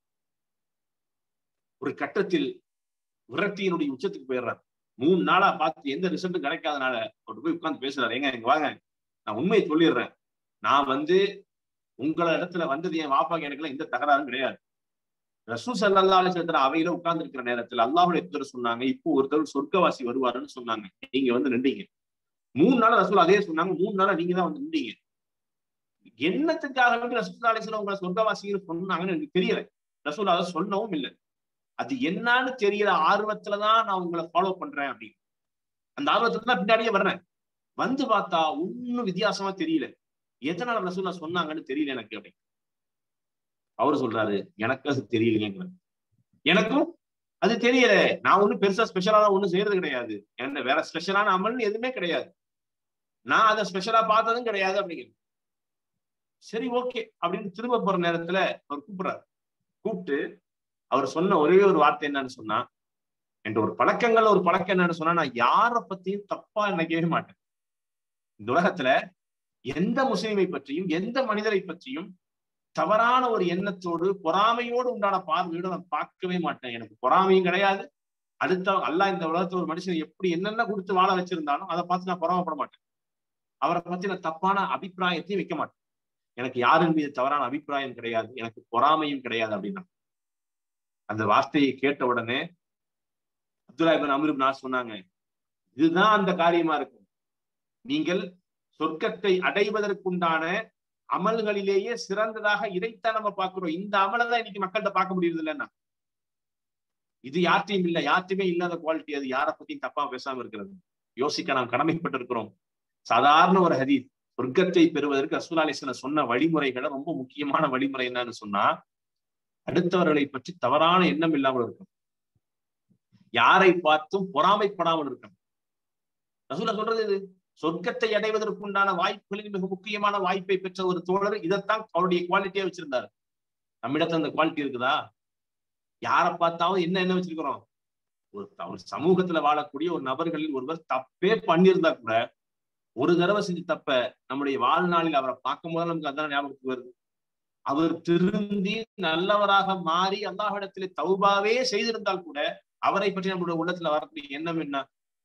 ஒரு கட்டத்தில் விரக்தியினுடைய உச்சத்துக்கு போயிடுறாரு மூணு நாளா பார்த்து எந்த ரிசல்ட்டும் கிடைக்காதனால அவர் போய் உட்கார்ந்து பேசுறாரு எங்க எங்க வாங்க நான் உண்மையை சொல்லிடுறேன் நான் வந்து உங்கள இடத்துல வந்தது என் வாப்பாக்கு எனக்குலாம் எந்த தகராறும் கிடையாது ரசூ சல்லா அலிசத்துல அவையில உட்கார்ந்து இருக்கிற நேரத்துல அல்லாஹுடைய தூதர் சொன்னாங்க இப்போ ஒருத்தர் சொர்க்கவாசி வருவாருன்னு சொன்னாங்க நீங்க வந்து நின்றீங்க மூணு நாள் ரசூல் அதே சொன்னாங்க மூணு நாளா நீங்க தான் வந்து நின்றீங்க என்னத்துக்காக வேண்டி ரசூல் அலிஸ்லாம் உங்களை சொர்க்கவாசிகள் சொன்னாங்கன்னு எனக்கு தெரியல ரசூல் அதை சொல்லவும் இல்லை அது என்னன்னு தெரியற ஆர்வத்துலதான் நான் உங்களை ஃபாலோ பண்றேன் அப்படின்னு அந்த ஆர்வத்துல தான் பின்னாடியே வர்றேன் வந்து பார்த்தா ஒன்னும் வித்தியாசமா தெரியல எதனால ரசூல்லா சொன்னாங்கன்னு தெரியல எனக்கு அப்படின்னு அவரு சொல்றாரு எனக்கு அது தெரியலையேங்கிற எனக்கும் அது தெரியல நான் ஒண்ணும் பெருசா ஸ்பெஷலா ஒண்ணும் செய்யறது கிடையாது என்ன வேற ஸ்பெஷலான அமல்னு எதுவுமே கிடையாது நான் அதை ஸ்பெஷலா பார்த்ததும் கிடையாது அப்படிங்கிறது சரி ஓகே அப்படின்னு திரும்ப போற நேரத்துல அவர் கூப்பிடுறாரு கூப்பிட்டு அவர் சொன்ன ஒரே ஒரு வார்த்தை என்னன்னு சொன்னா என்ற ஒரு பழக்கங்கள்ல ஒரு பழக்கம் என்னன்னு சொன்னா நான் யார பத்தியும் தப்பா நினைக்கவே மாட்டேன் இந்த உலகத்துல எந்த முஸ்லிமை பற்றியும் எந்த மனிதரை பற்றியும் தவறான ஒரு எண்ணத்தோடு பொறாமையோடு உண்டான பார்வையோடு நான் பார்க்கவே மாட்டேன் எனக்கு பொறாமையும் கிடையாது அடுத்த அல்லா இந்த உலகத்துல ஒரு மனுஷன் எப்படி என்னென்ன கொடுத்து வாழ வச்சிருந்தாலும் அதை பார்த்து நான் பொறாமப்பட மாட்டேன் அவரை பத்தி நான் தப்பான அபிப்பிராயத்தையும் வைக்க மாட்டேன் எனக்கு யாரின் மீது தவறான அபிப்பிராயம் கிடையாது எனக்கு பொறாமையும் கிடையாது அப்படின்னா அந்த வார்த்தையை கேட்ட உடனே அப்துல்லா இபின் அமிர் நான் சொன்னாங்க இதுதான் அந்த காரியமா இருக்கும் நீங்கள் சொர்க்கத்தை அடைவதற்குண்டான அமல்களிலேயே சிறந்ததாக இதைத்தான் நம்ம பார்க்கிறோம் இந்த அமலை தான் இன்னைக்கு மக்கள்கிட்ட பார்க்க முடியுது இல்லைன்னா இது யார்ட்டையும் இல்லை யார்ட்டையுமே இல்லாத குவாலிட்டி அது யாரை பத்தியும் தப்பா பேசாம இருக்கிறது யோசிக்க நாம் கடமைப்பட்டிருக்கிறோம் சாதாரண ஒரு ஹதீத் சொர்க்கத்தை பெறுவதற்கு ரசூல் அலிஸ்ல சொன்ன வழிமுறைகளை ரொம்ப முக்கியமான வழிமுறை என்னன்னு சொன்னா அடுத்தவர்களை பற்றி தவறான எண்ணம் இல்லாமல் இருக்கும் யாரை பார்த்தும் பொறாமைப்படாமல் இருக்கும் ரசூலா சொல்றது இது சொர்க்கத்தை அடைவதற்குண்டான வாய்ப்புகளில் மிக முக்கியமான வாய்ப்பை பெற்ற ஒரு தோழர் இதைத்தான் அவருடைய குவாலிட்டியா வச்சிருந்தாரு நம்மிடத்துல அந்த குவாலிட்டி இருக்குதா யாரை பார்த்தாவது என்ன என்ன வச்சிருக்கிறோம் ஒரு ஒரு சமூகத்துல வாழக்கூடிய ஒரு நபர்களில் ஒருவர் தப்பே பண்ணியிருந்தா கூட ஒரு தடவை செஞ்சு தப்ப நம்முடைய வாழ்நாளில் அவரை பார்க்கும் போது நமக்கு அதான் ஞாபகத்துக்கு வருது அவர் திருந்தி நல்லவராக மாறி அல்லாஹிடத்திலே தௌபாவே செய்திருந்தால் கூட அவரை பற்றி நம்மளுடைய உள்ளத்துல வரக்கூடிய எண்ணம் என்ன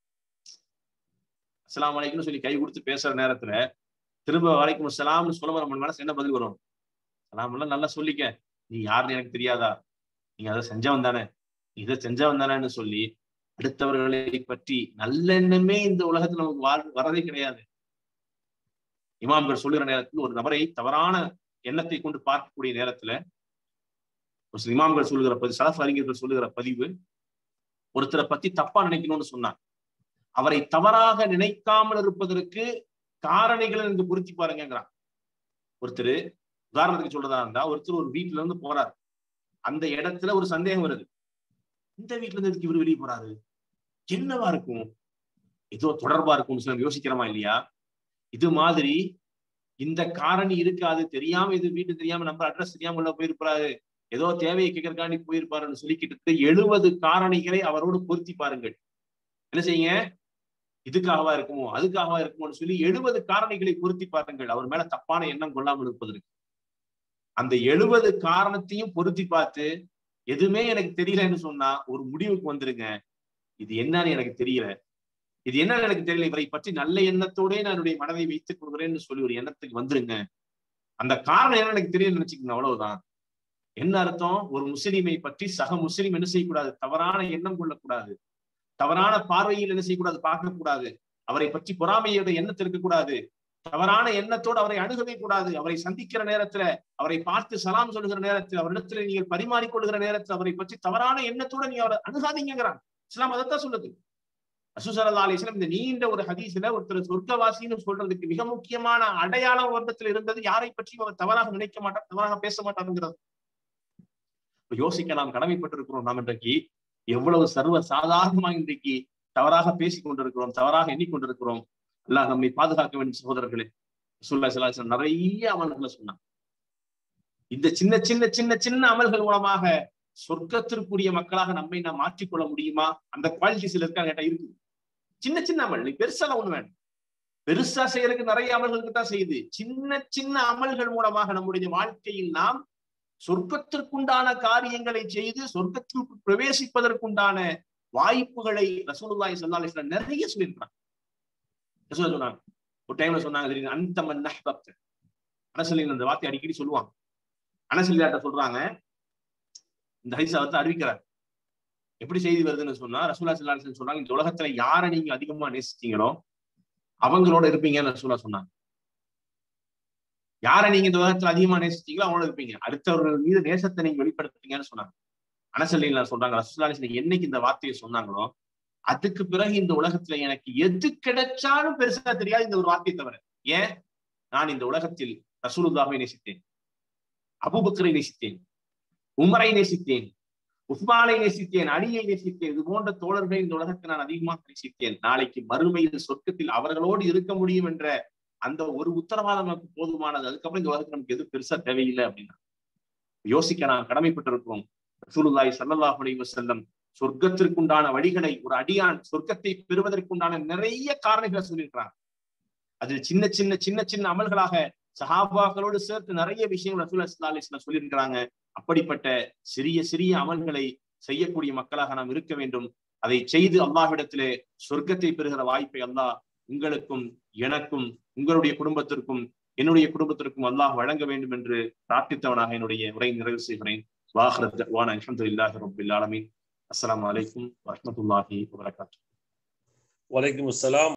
அஸ்லாம் வலைக்கும்னு சொல்லி கை கொடுத்து பேசுற நேரத்துல திரும்ப வலைக்கும் சலாம்னு சொல்ல நம்ம மனசு என்ன பதில் வரும் சலாம் எல்லாம் நல்லா சொல்லிக்க நீ யாருன்னு எனக்கு தெரியாதா நீங்க அதை செஞ்சவன் தானே இதை செஞ்சவன் தானேன்னு சொல்லி அடுத்தவர்களை பற்றி நல்லெண்ணமே இந்த உலகத்துல நமக்கு வாழ் வரதே கிடையாது இமாம்கள் சொல்லுகிற நேரத்தில் ஒரு நபரை தவறான எண்ணத்தை கொண்டு பார்க்கக்கூடிய நேரத்துல ஒரு சில இமாம்கள் சொல்லுகிற பதிவு சலஃப் அறிஞர்கள் சொல்லுகிற பதிவு ஒருத்தரை பத்தி தப்பா நினைக்கணும்னு சொன்னார் அவரை தவறாக நினைக்காமல் இருப்பதற்கு காரணிகள் என்று பொருத்தி பாருங்கிறான் ஒருத்தர் உதாரணத்துக்கு சொல்றதா இருந்தா ஒருத்தர் ஒரு வீட்டுல இருந்து போறாரு அந்த இடத்துல ஒரு சந்தேகம் வருது இந்த வீட்டுல இருந்து எதுக்கு இவர் வெளியே போறாரு என்னவா இருக்கும் ஏதோ தொடர்பா இருக்கும்னு சொல்லி யோசிக்கிறோமா இல்லையா இது மாதிரி இந்த காரணி இருக்காது தெரியாம இது வீட்டு தெரியாம நம்ம அட்ரஸ் தெரியாம உள்ள போயிருப்பாரு ஏதோ தேவையை கேட்கறதுக்காண்டி போயிருப்பாருன்னு சொல்லி கிட்டத்தட்ட எழுபது காரணிகளை அவரோடு பொருத்தி பாருங்கள் என்ன செய்யுங்க இதுக்காகவா இருக்குமோ அதுக்காகவா இருக்குமோன்னு சொல்லி எழுபது காரணிகளை பொருத்தி பாருங்கள் அவர் மேல தப்பான எண்ணம் கொள்ளாமல் இருப்பதற்கு அந்த எழுபது காரணத்தையும் பொருத்தி பார்த்து எதுவுமே எனக்கு தெரியலன்னு சொன்னா ஒரு முடிவுக்கு வந்துருங்க இது என்னன்னு எனக்கு தெரியல இது என்னன்னு எனக்கு தெரியல இவரை பற்றி நல்ல எண்ணத்தோட நான் என்னுடைய மனதை வைத்துக் கொள்கிறேன்னு சொல்லி ஒரு எண்ணத்துக்கு வந்துருங்க அந்த காரணம் என்ன எனக்கு தெரியல நினைச்சுக்கோங்க அவ்வளவுதான் என்ன அர்த்தம் ஒரு முஸ்லீமை பற்றி சக முஸ்லீம் என்ன செய்யக்கூடாது தவறான எண்ணம் கொள்ளக்கூடாது தவறான பார்வையில் என்ன செய்யக்கூடாது பார்க்க கூடாது அவரை பற்றி பொறாமையோட எண்ணத்தில் இருக்கக்கூடாது தவறான எண்ணத்தோடு அவரை அணுகவே கூடாது அவரை சந்திக்கிற நேரத்துல அவரை பார்த்து சலாம் சொல்லுகிற நேரத்தில் அவரிடத்துல நீங்கள் பரிமாறிக்கொள்கிற நேரத்தில் அவரை பற்றி தவறான எண்ணத்தோட நீங்க அவரை அணுகாதீங்கிறாங்க இஸ்லாம் அதைத்தான் சொல்லுது அசுசரதா அலிஸ்லாம் இந்த நீண்ட ஒரு ஹதீஸ்ல ஒருத்தர் சொர்க்கவாசின்னு சொல்றதுக்கு மிக முக்கியமான அடையாளம் வருடத்தில் இருந்தது யாரை பற்றியும் அவர் தவறாக நினைக்க மாட்டார் தவறாக பேச மாட்டாருங்கிறது யோசிக்க நாம் கடமைப்பட்டிருக்கிறோம் நாம் இன்றைக்கு எவ்வளவு சர்வ சாதாரணமாக இன்றைக்கு தவறாக பேசிக் கொண்டிருக்கிறோம் தவறாக எண்ணிக்கொண்டிருக்கிறோம் அல்லாஹ் நம்மை பாதுகாக்க வேண்டிய சகோதரர்களே சுல்லா சலாசன் நிறைய அமல்களை சொன்னாங்க இந்த சின்ன சின்ன சின்ன சின்ன அமல்கள் மூலமாக சொர்க்கத்திற்குரிய மக்களாக நம்மை நாம் மாற்றிக்கொள்ள முடியுமா அந்த குவாலிட்டி சில இருக்காங்க கேட்டா இருக்குது சின்ன சின்ன அமல் நீ பெருசாலாம் ஒண்ணு வேணும் பெருசா செய்யறதுக்கு நிறைய அமல்களுக்கு தான் செய்யுது சின்ன சின்ன அமல்கள் மூலமாக நம்முடைய வாழ்க்கையில் நாம் சொர்க்கத்திற்குண்டான காரியங்களை செய்து சொர்க்கத்திற்கு பிரவேசிப்பதற்குண்டான வாய்ப்புகளை ரசூலுல்லாஹி ஸல்லல்லாஹு அலைஹி வஸல்லம் நிறைய சொல்லியிருக்கிறாங்க ரசூலுல்லாஹ் சொன்னாங்க ஒரு டைம்ல சொன்னாங்க தெரியுங்க அந்த மன் நஹ்பத் அனசலின் அந்த வார்த்தை அடிக்கடி சொல்லுவாங்க அனசலியாட்ட சொல்றாங்க இந்த ஹதீஸ் அவர் அறிவிக்கிறார் எப்படி செய்தி வருதுன்னு சொன்னா ரசூல்லா ஸல்லல்லாஹு அலைஹி வஸல்லம் சொன்னாங்க இந்த உலகத்துல யாரை நீங்க அதிகமா நேசிச்சீங்களோ அவங்களோட இருப்பீங்கன்னு ரசூலா சொன்னாங்க யாரை நீங்க இந்த உலகத்துல அதிகமா நேசிச்சீங்களோ அவங்களோட இருப்பீங்க அடுத்தவர்கள் மீது நேசத்தை நீங்க வெளிப்படுத்துறீங்கன்னு சொன்னாங்க அனசல்ல சொல்றாங்க ரசூல்லா என்னைக்கு இந்த வார்த்தையை சொன்னாங்களோ அதுக்கு பிறகு இந்த உலகத்துல எனக்கு எது கிடைச்சாலும் பெருசா தெரியாது இந்த ஒரு வார்த்தையை தவிர ஏன் நான் இந்த உலகத்தில் ரசூலுல்லாவை நேசித்தேன் அபுபக்கரை நேசித்தேன் உமரை நேசித்தேன் உஸ்மானை நேசித்தேன் அணியை நேசித்தேன் இது போன்ற தோழர்களை இந்த உலகத்தை நான் அதிகமாக நேசித்தேன் நாளைக்கு மறுமையில் சொர்க்கத்தில் அவர்களோடு இருக்க முடியும் என்ற அந்த ஒரு உத்தரவாதம் நமக்கு போதுமானது அதுக்கப்புறம் இந்த உலகத்துக்கு நமக்கு எதுவும் பெருசா தேவையில்லை அப்படின்னா யோசிக்க நாம் கடமைப்பட்டிருக்கிறோம் ரசூலுல்லாஹி ஸல்லல்லாஹு அலைஹி வஸல்லம் சொர்க்கத்திற்குண்டான வழிகளை ஒரு அடியான் சொர்க்கத்தை பெறுவதற்குண்டான நிறைய காரணங்களை சொல்லியிருக்கிறாங்க அதில் சின்ன சின்ன சின்ன சின்ன அமல்களாக சஹாபாக்களோடு சேர்த்து நிறைய விஷயங்கள் ரசூல் சல்லா அலிஸ்லாம் சொல்லியிருக்கிறாங்க அப்படிப்பட்ட சிறிய சிறிய அமல்களை செய்யக்கூடிய மக்களாக நாம் இருக்க வேண்டும் அதை செய்து அல்லாஹ்விடத்திலே சொர்க்கத்தை பெறுகிற வாய்ப்பை அல்லாஹ் உங்களுக்கும் எனக்கும் உங்களுடைய குடும்பத்திற்கும் என்னுடைய குடும்பத்திற்கும் அல்லாஹ் வழங்க வேண்டும் என்று பிரார்த்தித்தவனாக என்னுடைய உரை நிறைவு செய்கிறேன் வாஹரத் வான அலமதுல்லாஹி ரபில் ஆலமீன் அஸ்ஸலாமு அலைக்கும் வரஹ்மத்துல்லாஹி வபரகாத்துஹு வலைக்கும் அஸ்ஸலாம்